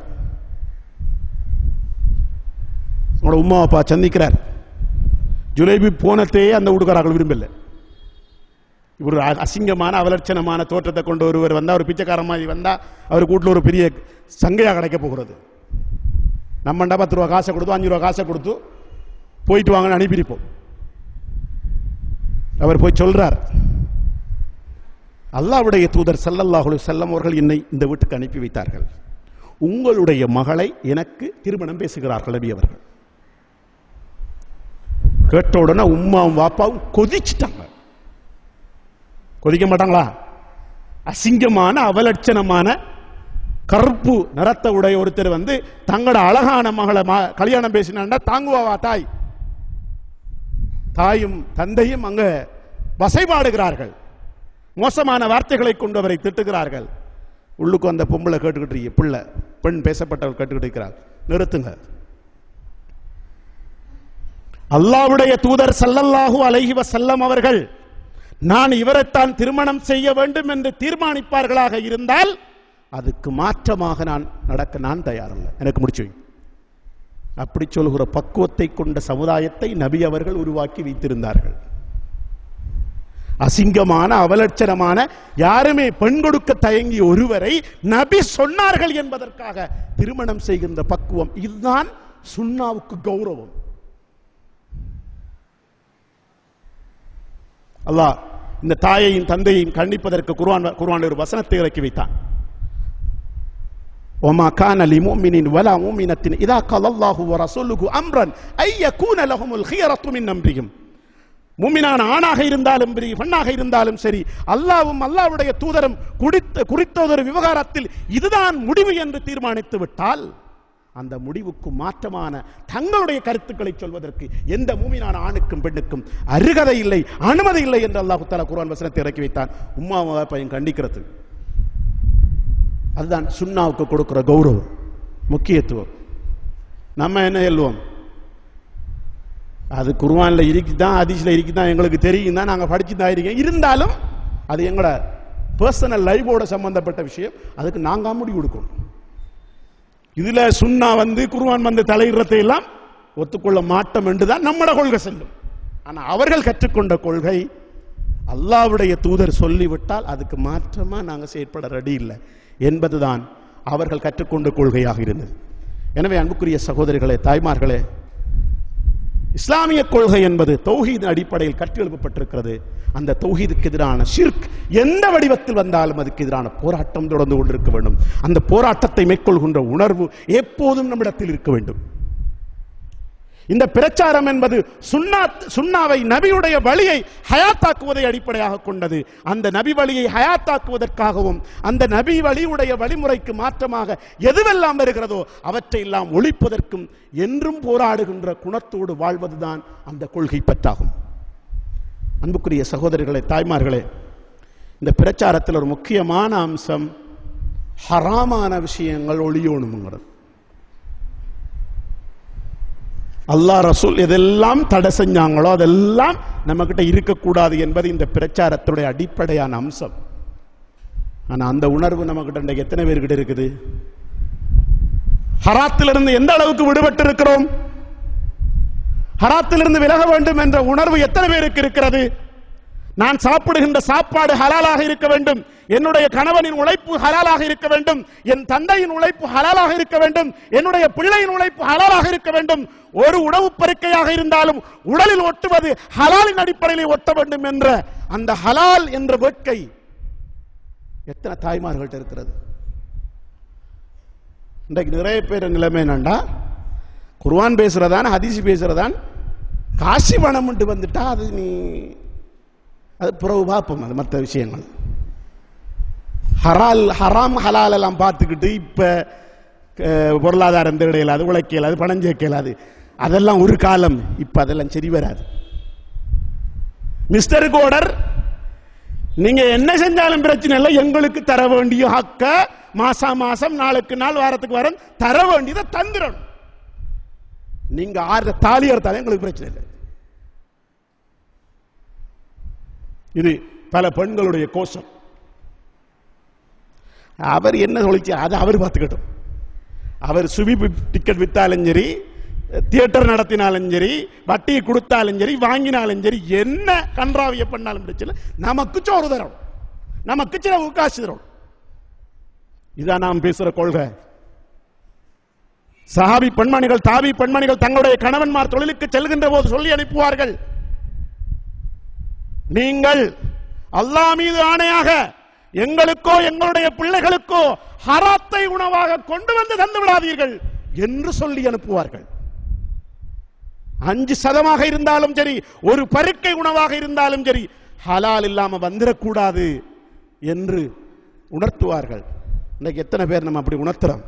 உங்களோட உமா அப்பா சந்திக்கிறார் ஜுலைபி போனத்தையே அந்த வீட்டுக்காரர்கள் விரும்பல இவர் அ- அசிங்கமான அவலட்சணமான தோற்றத்தை கொண்டு ஒருவர் வந்தா ஒரு பிச்சைக்கார மாதிரி வந்தா அவர் வீட்டில் ஒரு பெரிய சங்கையா கிடைக்க போகிறது நம்மண்டா பத்து ரூபா காசை கொடுத்து அஞ்சு ரூபா காசை கொடுத்து போயிட்டு வாங்கன்னு அனுப்பியிருப்போம் அவர் போய் சொல்றார் அல்லாஹ்வுடைய தூதர் ஸல்லல்லாஹு அலைஹி வஸல்லம் அவர்கள் என்னை இந்த வீட்டுக்கு அனுப்பி வைத்தார்கள் உங்களுடைய மகளை எனக்கு திருமணம் பேசுகிறார்கள் நபி அவர்கள் கேட்ட உடனே உம்மாவும் வாப்பாவும் கொதிச்சிட்டாங்க கொதிக்க மாட்டாங்களா அசிங்கமான அவலட்சணமான கருப்பு நிறத்தை உடைய ஒருத்தர் வந்து தங்களோட அழகான மகளை மா- கல்யாணம் பேசினா தாங்குவாவா தாய் தாயும் தந்தையும் அங்க வசைபாடுகிறார்கள் மோசமான வார்த்தைகளை கொண்டு அவரை திட்டுகிறார்கள் உள்ளுக்கு அந்த பொம்பளை கேட்டுக்கிட்டு இருக்கு, பிள்ளை பெண் பேசப்பட்டவர் கேட்டுக்கிட்டு இருக்கிறார் நிறுத்துங்க அல்லாஹ்வுடைய தூதர் ஸல்லல்லாஹு அலைஹி வஸல்லம் அவர்கள் நான் இவரைத்தான் திருமணம் செய்ய வேண்டும் என்று தீர்மானிப்பார்களாக இருந்தால் அதுக்கு மாற்றமாக நான் நடக்க நான் தயாரில்ல எனக்கு முடிச்சு வை. அப்படி சொல்கிற பக்குவத்தை கொண்ட சமுதாயத்தை நபி அவர்கள் உருவாக்கி வைத்திருந்தார்கள் அசிங்கமான அவலட்சணமான யாருமே பெண் கொடுக்க தயங்கிய ஒருவரை நபி சொன்னார்கள் என்பதற்காக திருமணம் செய்கின்ற பக்குவம் இதுதான் சுன்னாவுக்கு கௌரவம் அல்லாஹ் இந்த தாயையும் தந்தையையும் கண்டிப்பதற்கு குர்ஆன் குர்ஆனில் ஒரு வசனத்தை இறக்கி வைத்தான் وما كان لمؤمن ولا مؤمنة إذا قال الله ورسوله أمرا أن يكون لهم الخيرة من أمرهم முமினான ஆணாக இருந்தாலும் சரி பெண்ணாக இருந்தாலும் சரி அல்லாவும் அல்லாவுடைய தூதரும் குறித்த குறித்ததொரு விவகாரத்தில் இதுதான் முடிவு என்று தீர்மானித்து விட்டால் அந்த முடிவுக்கு மாற்றமான தங்களுடைய கருத்துக்களை சொல்வதற்கு எந்த மூமினான ஆணுக்கும் பெண்ணுக்கும் அருகதை இல்லை அனுமதி இல்லை என்று அல்லாஹு தாலா குர்ஆன் வசனத்தை இறக்கி வைத்தான் உம்மா பையன் கண்டிக்கிறது அதுதான் சுன்னாவுக்கு கொடுக்கிற கௌரவம் முக்கியத்துவம் நம்ம என்ன சொல்லுவோம் அது குர்ஆன்ல இருக்குதான் ஹதீஸ்ல இருக்குதான் எங்களுக்கு தெரியும் தான் நாங்க படிச்சு தான் இருக்கோம் இருந்தாலும் அது எங்களோட பர்சனல் லைஃபோட சம்பந்தப்பட்ட விஷயம் அதுக்கு நாங்க முடிவு கொடுக்கணும் இதுல சுன்னா வந்து குர்ஆன் வந்து தலையிடுறதை எல்லாம் ஒத்துக்கொள்ள மாட்டோம் என்றுதான் நம்மட கொள்கை செல்லும் ஆனா அவர்கள் கற்றுக்கொண்ட கொள்கை அல்லாஹ்வுடைய தூதர் சொல்லிவிட்டால் அதுக்கு மாற்றமா நாங்க செயற்பட ரெடி இல்லை என்பதுதான் அவர்கள் கற்றுக்கொண்ட கொள்கையாக இருந்தது எனவே அன்புக்குரிய சகோதரிகளே தாய்மார்களே இஸ்லாமிய கொள்கை என்பது தௌஹீத் அடிப்படையில் கற்றெழுப்பப்பட்டிருக்கிறது அந்த தௌஹீதுக்கு எதிரான ஷிர்க் எந்த வடிவத்தில் வந்தாலும் அதுக்கு எதிரான போராட்டம் தொடர்ந்து கொண்டிருக்க வேண்டும் அந்த போராட்டத்தை மேற்கொள்கின்ற உணர்வு எப்போதும் நம்மிடத்தில் இருக்க வேண்டும் இந்த பிரச்சாரம் என்பது சுன்னா சுன்னாவை நபியுடைய வழியை ஹயாத்தாக்குவதை அடிப்படையாக கொண்டது அந்த நபி வழியை ஹயாத்தாக்குவதற்காகவும் அந்த நபி வழியுடைய வழிமுறைக்கு மாற்றமாக எதுவெல்லாம் வருகிறதோ அவற்றை எல்லாம் ஒழிப்பதற்கும் என்றும் போராடுகின்ற குணத்தோடு வாழ்வதுதான் அந்த கொள்கை பற்றாகும் அன்புக்குரிய சகோதரிகளே தாய்மார்களே இந்த பிரச்சாரத்தில் ஒரு முக்கியமான அம்சம் ஹராமான விஷயங்கள் ஒளியோணுங்கிறது அல்லாஹ் ரசூல் எதெல்லாம் தடை செஞ்சாங்களோ அதெல்லாம் நம்ம கிட்ட இருக்கக்கூடாது என்பது இந்த பிரச்சாரத்துடைய அடிப்படையான அம்சம் ஆனா அந்த உணர்வு நம்ம கிட்ட இன்றைக்கு எத்தனை பேர்கிட்ட இருக்குது ஹராத்திலிருந்து எந்த அளவுக்கு விடுபட்டு இருக்கிறோம் ஹராத்திலிருந்து விலக வேண்டும் என்ற உணர்வு எத்தனை பேருக்கு இருக்கிறது நான் சாப்பிடுகின்ற சாப்பாடு ஹலாலாக இருக்க வேண்டும் என்னுடைய கணவனின் உழைப்பு ஹலாலாக இருக்க வேண்டும் என் தந்தையின் உழைப்பு ஹலாலாக இருக்க வேண்டும் என்னுடைய பிள்ளையின் உழைப்பு ஹலாலாக இருக்க வேண்டும் ஒரு உணவு பருக்கையாக இருந்தாலும் உடலில் ஒட்டுவது ஹலாலின் அடிப்படையில் ஒட்ட வேண்டும் என்ற அந்த ஹலால் என்ற வேட்கை எத்தனை தாய்மார்கள்ட்ட இருக்கிறது இன்றைக்கு நிறைய பேர் நிலைமை என்னண்டா குர்ஆன் பேசுறதான் ஹதீஸ் பேசுறதான் காசி பணம் வந்துட்டா அது நீ அது பிறகு பார்ப்போம் அது மற்ற விஷயங்கள் ஹரால் ஹராம் ஹலால் எல்லாம் பார்த்துக்கிட்டு இப்ப அஹ், பொருளாதாரம் தேட இயலாது உழைக்க இயலாது பணம் சேர்க்க இயலாது அதெல்லாம் ஒரு காலம் இப்ப அதெல்லாம் சரி வராது மிஸ்டர் கோடர் நீங்க என்ன செஞ்சாலும் பிரச்சனை இல்லை எங்களுக்கு தர வேண்டிய ஹக்க மாசம் மாசம் நாளுக்கு நாள் வாரத்துக்கு வாரம் தர வேண்டியதை தந்துடணும் நீங்க ஆறு தாலி அறுத்தாலும் எங்களுக்கு பிரச்சனை இல்லை இது பல பெண்களுடைய கோஷம் அவர் என்ன சொல்லிச்சு அதை அவர் பார்த்துக்கட்டும் அவர் சுவி டிக்கெட் வித்தாலும் சரி தியேட்டர் நடத்தினாலும் சரி வட்டி கொடுத்தாலும் சரி வாங்கினாலும் சரி என்ன கன்றாவிய பண்ணாலும் பிரச்சனை நமக்கு சோறு தரணும் நமக்கு சில காசு தரணும் இதான் நாம் பேசுற கொள்கை சஹாபி பெண்மணிகள் தாபி பெண்மணிகள் தங்களுடைய கணவன்மார் தொழிலுக்கு செல்கின்ற போது சொல்லி அனுப்புவார்கள் நீங்கள் அல்லாஹ் மீது ஆணையாக எங்களுக்கோ எங்களுடைய பிள்ளைகளுக்கோ ஹராத்தை உணவாக கொண்டு வந்து தந்து விடாதீர்கள் என்று சொல்லி அனுப்புவார்கள் அஞ்சு சதமாக இருந்தாலும் சரி ஒரு பருக்கை உணவாக இருந்தாலும் சரி ஹலால் இல்லாம வந்துடக்கூடாது என்று உணர்த்துவார்கள் இன்னைக்கு எத்தனை பேர் நம்ம அப்படி உணர்த்துறோம்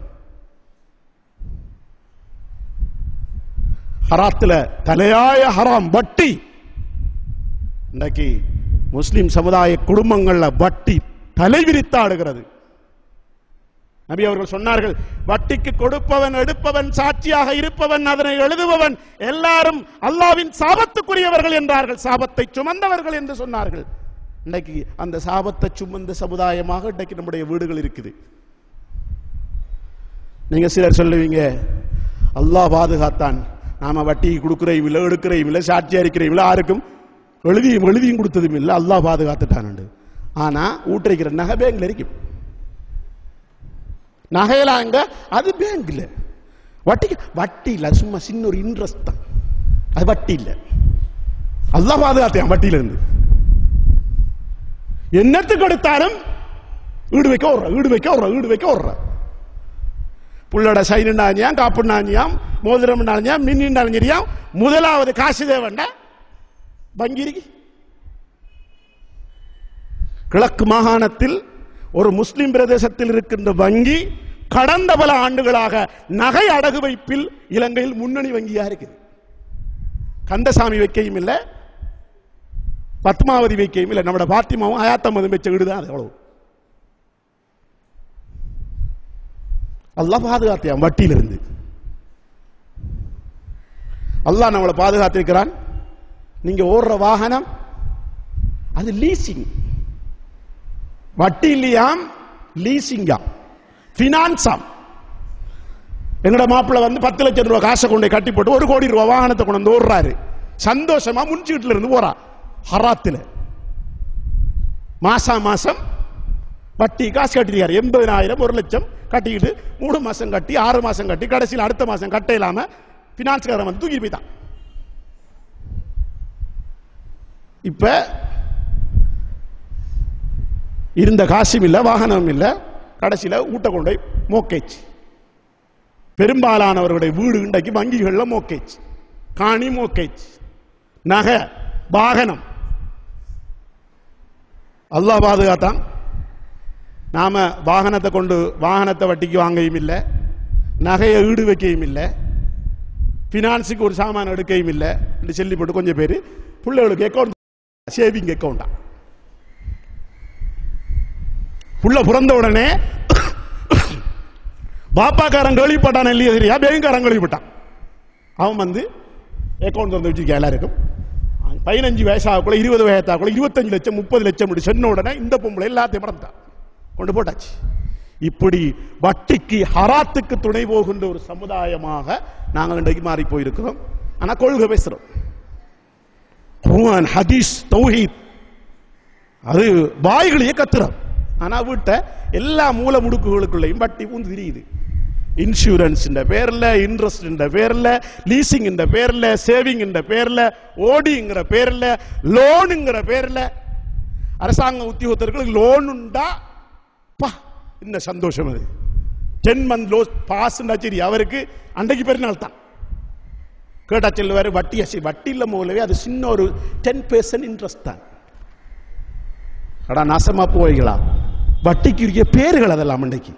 ஹராத்துல தலையாய ஹராம் வட்டி இன்றைக்கு முஸ்லிம் சமுதாய குடும்பங்கள்ல வட்டி தலைவிரித்தாடுகிறது நபி அவர்கள் சொன்னார்கள் வட்டிக்கு கொடுப்பவன் எடுப்பவன் சாட்சியாக இருப்பவன் அதனை எழுதுபவன் எல்லாரும் அல்லாவின் சாபத்துக்குரியவர்கள் என்றார்கள் சாபத்தை சுமந்தவர்கள் என்று சொன்னார்கள் இன்னைக்கு அந்த சாபத்தை சுமந்த சமுதாயமாக இன்னைக்கு நம்முடைய வீடுகள் இருக்குது நீங்க சிலர் சொல்லுவீங்க அல்லாஹ் பாதுகாத்தான் நாம வட்டி கொடுக்கிறையும் இல்லை எடுக்கிறையும் இல்லை சாட்சியா இருக்கிறையும் இல்லை யாருக்கும் எழுதியும் எழுதியும் கொடுத்ததும் இல்லை அல்லாஹ் பாதுகாத்துட்டான் ஆனா ஊட்டரிக்கிற நகை பேங்க்ல இருக்கும் நகையெல்லாம் அங்க அது பேங்க்ல வட்டி வட்டி இல்ல சும்மா சின்ன ஒரு இன்ட்ரெஸ்ட் தான் அது வட்டி இல்ல அல்லாஹ் பாதுகாத்தேன் வட்டியில இருந்து என்னத்துக்கு எடுத்தாலும் வீடு வைக்க விடுற வீடு வைக்க விடுற வீடு வைக்க விடுற புள்ளோட சைனுண்டாஞ்சியாம் காப்புண்டாஞ்சியாம் மோதிரம்ண்டாஞ்சியாம் மின்னிண்டாஞ்சியாம் முதலாவது காசு தேவண்டா வங்கி இருக்கு கிழக்கு மாகாணத்தில் ஒரு முஸ்லிம் பிரதேசத்தில் இருக்கின்ற வங்கி கடந்த பல ஆண்டுகளாக நகை அடகு வைப்பில் இலங்கையில் முன்னணி வங்கியா இருக்குது கந்தசாமி வைக்கையும் இல்லை பத்மாவதி வைக்கையும் இல்லை நம்மட பாத்திமாவும் அயாத்தமதும் வச்ச வீடு தான் அது அவ்வளவு அல்லாஹ் பாதுகாத்தியான் வட்டியிலிருந்து அல்லாஹ் நம்மளை பாதுகாத்திருக்கிறான் நீங்க ஓடுற வாகனம் அது லீசிங் வட்டி இல்லையாம் லீசிங்கா பினான்ஸாம் எங்கட மாப்பிள்ள வந்து பத்து லட்சம் ரூபாய் காசை கொண்டு போய் கட்டி போட்டு ஒரு கோடி ரூபாய் வாகனத்தை கொண்டு வந்து ஓடுறாரு சந்தோஷமா முன்சீட்டுல இருந்து போறா ஹராத்துல மாசா மாசம் வட்டி காசு கட்டிருக்காரு எண்பதாயிரம் ஒரு லட்சம் கட்டிக்கிட்டு மூணு மாசம் கட்டி ஆறு மாசம் கட்டி கடைசியில் அடுத்த மாசம் கட்ட இல்லாம பினான்ஸ்காரன் வந்து தூக்கி போய்தான் இப்ப இருந்த காசும் இல்ல வாகனம் இல்ல கடைசியில ஊட்ட கொண்டு போய் மோக்கேச்சு பெரும்பாலானவர்களுடைய வீடு இன்றைக்கு வங்கிகள்ல மோக்கேச்சு காணி மோக்கேச்சு நகை வாகனம் அல்லாஹ் பாதுகாத்தான் நாம வாகனத்தை கொண்டு வாகனத்தை வட்டிக்கு வாங்கவும் இல்லை நகையை ஈடு வைக்கவும் இல்லை பினான்ஸுக்கு ஒரு சாமான் எடுக்கவும் இல்லை என்று சொல்லி போட்டு கொஞ்சம் பேர் பிள்ளைகளுக்கு அக்கௌண்ட் சேவிங் அக்கௌண்டா புள்ள பிறந்த உடனே பாப்பாக்காரன் கேள்விப்பட்டான் இல்லையா சரியா பேங்காரன் கேள்விப்பட்டான் அவன் வந்து அக்கௌண்ட் திறந்து வச்சிருக்கா எல்லாருக்கும் பதினஞ்சு வயசாகக்குள்ள இருபது வயசாகக்குள்ள இருபத்தஞ்சு லட்சம் முப்பது லட்சம் இப்படி சொன்ன உடனே இந்த பொம்பளை எல்லாத்தையும் மறந்துட்டான் கொண்டு போட்டாச்சு இப்படி வட்டிக்கு ஹராத்துக்கு துணை போகின்ற ஒரு சமுதாயமாக நாங்கள் இன்றைக்கு மாறி போயிருக்கிறோம் ஆனா கொள்கை பேசுறோம் குர்ஆன் ஹதீஸ் தௌஹீத் அது வாய்களையே கத்துறோம் ஆனா வீட்டை எல்லா மூல முடுக்குகளுக்குள்ளேயும் வட்டி பூந்து திரியுது இன்சூரன்ஸ் பேர்ல இன்ட்ரெஸ்ட் பேர்ல லீசிங் பேர்ல சேவிங் பேர்ல ஓடிங்கிற பேர்ல லோனுங்கிற பேர்ல அரசாங்க உத்தியோகத்தர்களுக்கு லோன் உண்டா பா இந்த சந்தோஷம் அது டென் மந்த் லோ பாஸ் சரி அவருக்கு அன்றைக்கு பெருநாள் தான் கேட்டா சொல்லுவாரு வட்டி அசி வட்டி இல்ல மூலவே அது சின்ன ஒரு டென் பெர்சன்ட் இன்ட்ரெஸ்ட் தான் அடா நாசமா போய்களா வட்டிக்கு உரிய பேர்கள் அதெல்லாம் அன்றைக்கு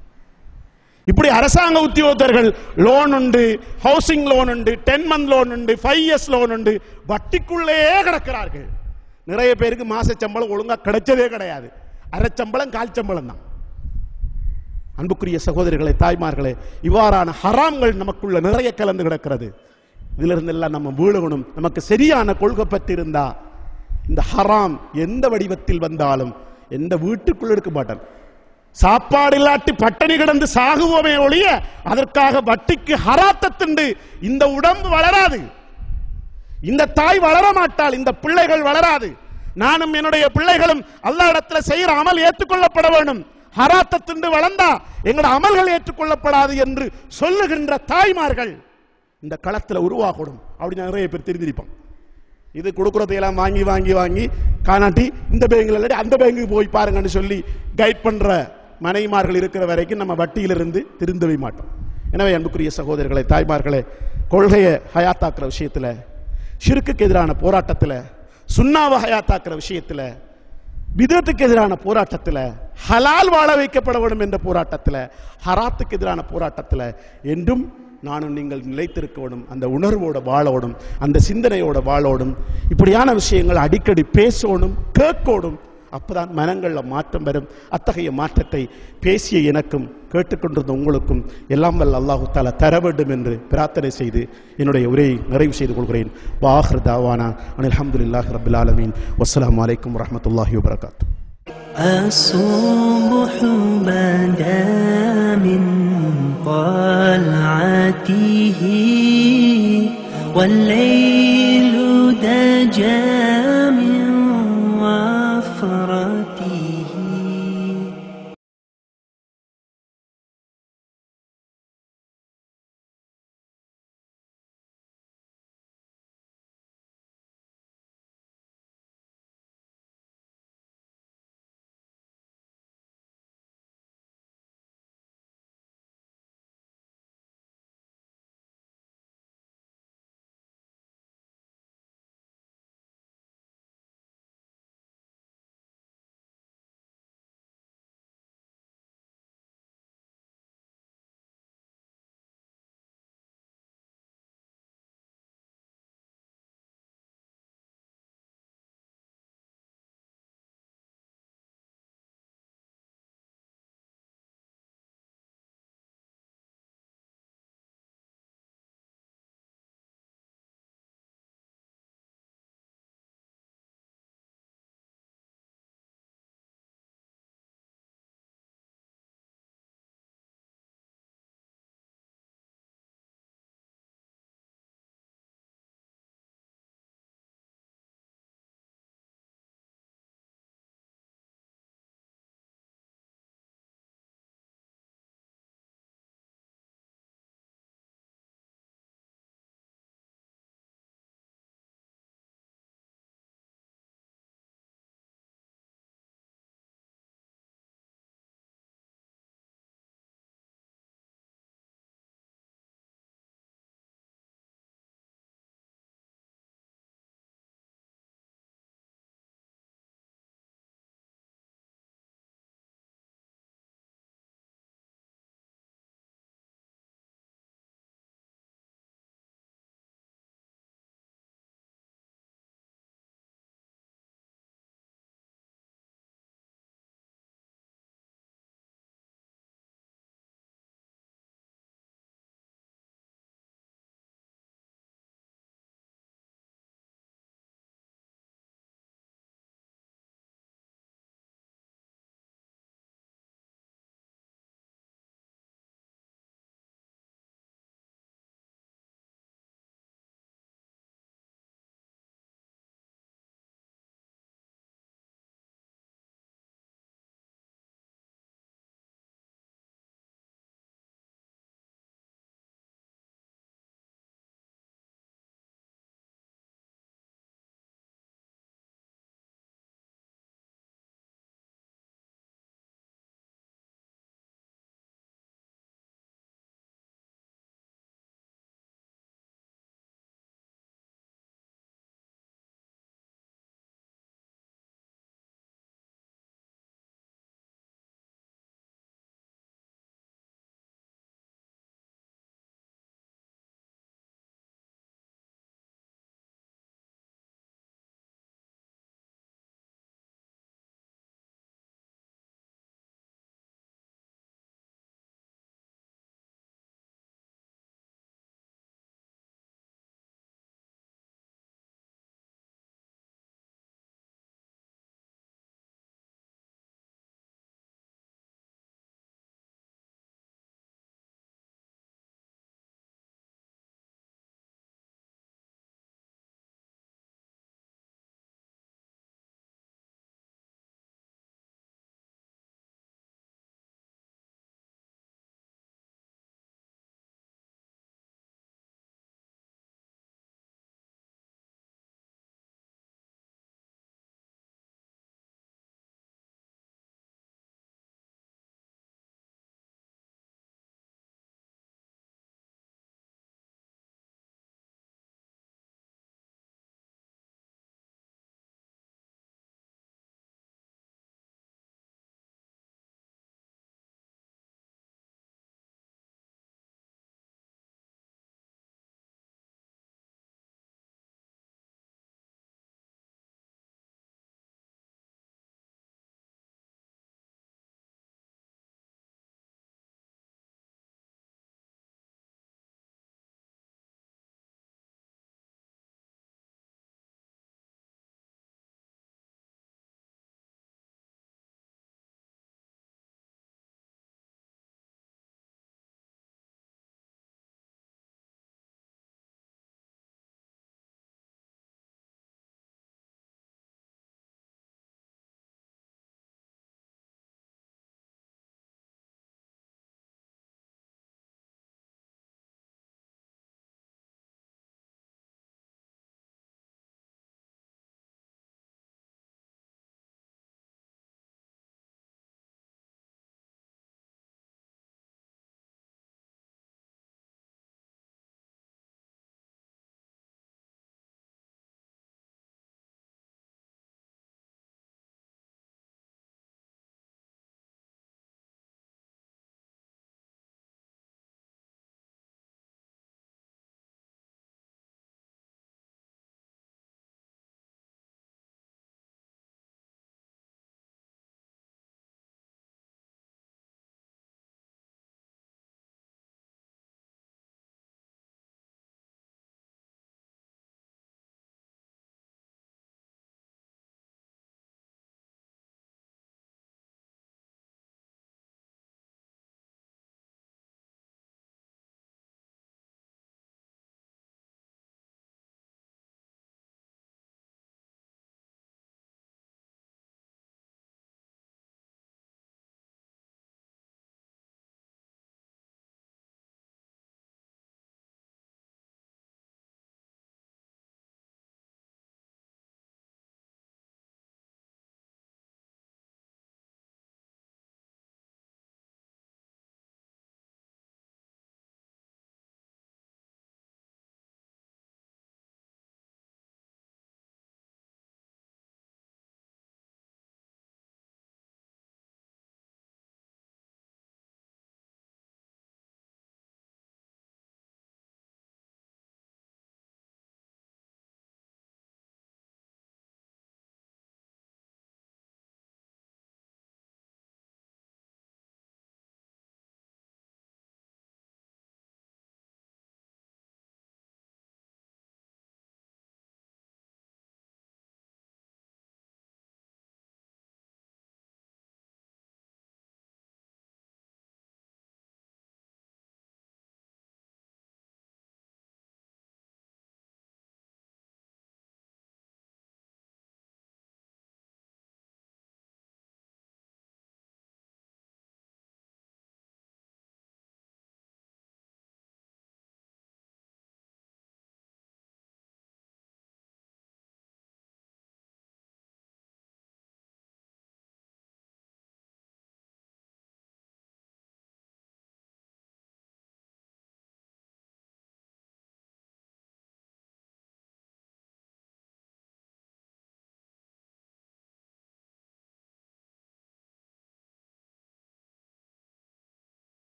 இப்படி அரசாங்க உத்தியோகத்தர்கள் லோன் உண்டு ஹவுசிங் லோன் உண்டு டென் மந்த் லோன் உண்டு ஃபைவ் இயர்ஸ் லோன் உண்டு வட்டிக்குள்ளே கிடக்கிறார்கள் நிறைய பேருக்கு மாச சம்பளம் ஒழுங்கா கிடைச்சதே கிடையாது அரை சம்பளம் கால் சம்பளம் தான் அன்புக்குரிய சகோதரிகளே தாய்மார்களே இவ்வாறான ஹராம்கள் நமக்குள்ள நிறைய கலந்து கிடக்கிறது இதுல இருந்து எல்லாம் நம்ம வீழணும் நமக்கு சரியான கொள்கை பற்றிருந்தா இந்த ஹராம் எந்த வடிவத்தில் வந்தாலும் எந்த வீட்டுக்குள்ள இருக்க மாட்டான் சாப்பாடு இல்லாட்டி பட்டணி கிடந்து சாகுவோமே ஒழிய அதற்காக வட்டிக்கு ஹராத்தத்துண்டு இந்த உடம்பு வளராது இந்த தாய் வளர மாட்டாள் இந்த பிள்ளைகள் வளராது நானும் என்னுடைய பிள்ளைகளும் அல்லாஹ் இடத்துல செய்யற அமல் ஏற்றுக்கொள்ளப்பட வேண்டும் ஹராத்தத்துண்டு வளர்ந்தா எங்களோட அமல்கள் ஏற்றுக்கொள்ளப்படாது என்று சொல்லுகின்ற தாய்மார்கள் இந்த களத்துல உருவாகணும் அப்படின்னு நிறைய பேர் தெரிஞ்சிருப்பான் இது கொடுக்கறதையெல்லாம் வாங்கி வாங்கி வாங்கி காணாட்டி இந்த பேங்க்ல இல்லாட்டி அந்த பேங்குக்கு போய் பாருங்கன்னு சொல்லி கைட் பண்ற மனைவிமார்கள் இருக்கிற வரைக்கும் நம்ம வட்டியிலிருந்து திருந்தவே மாட்டோம் எனவே அன்புக்குரிய சகோதரர்களே தாய்மார்களே கொள்கையை ஹயாத்தாக்குற விஷயத்துல ஷிருக்குக்கு எதிரான போராட்டத்துல சுண்ணாவை ஹயாத்தாக்குற விஷயத்துல விதத்துக்கு எதிரான போராட்டத்துல ஹலால் வாழ வைக்கப்பட வேண்டும் என்ற போராட்டத்துல ஹராத்துக்கு எதிரான போராட்டத்துல என்றும் நானும் நீங்கள் நிலைத்திருக்கணும் அந்த உணர்வோட வாழோடும் அந்த சிந்தனையோட வாழோடும் இப்படியான விஷயங்கள் அடிக்கடி பேசணும் கேட்கணும் அப்பதான் மனங்கள்ல மாற்றம் வரும் அத்தகைய மாற்றத்தை பேசிய எனக்கும் கேட்டுக்கொண்டிருந்த உங்களுக்கும் எல்லாம் வல்ல அல்லாஹு தாலா தர வேண்டும் என்று பிரார்த்தனை செய்து என்னுடைய உரையை நிறைவு செய்து கொள்கிறேன் வாஹர் தாவானா அனில் அஹமதுல்லாஹி ரபில் ஆலமீன் வஸ்ஸலாமு அலைக்கும் வரஹ்மத்துல்லாஹி வபரகாத்துஹு الصبح بدا من طلعته والليل دجى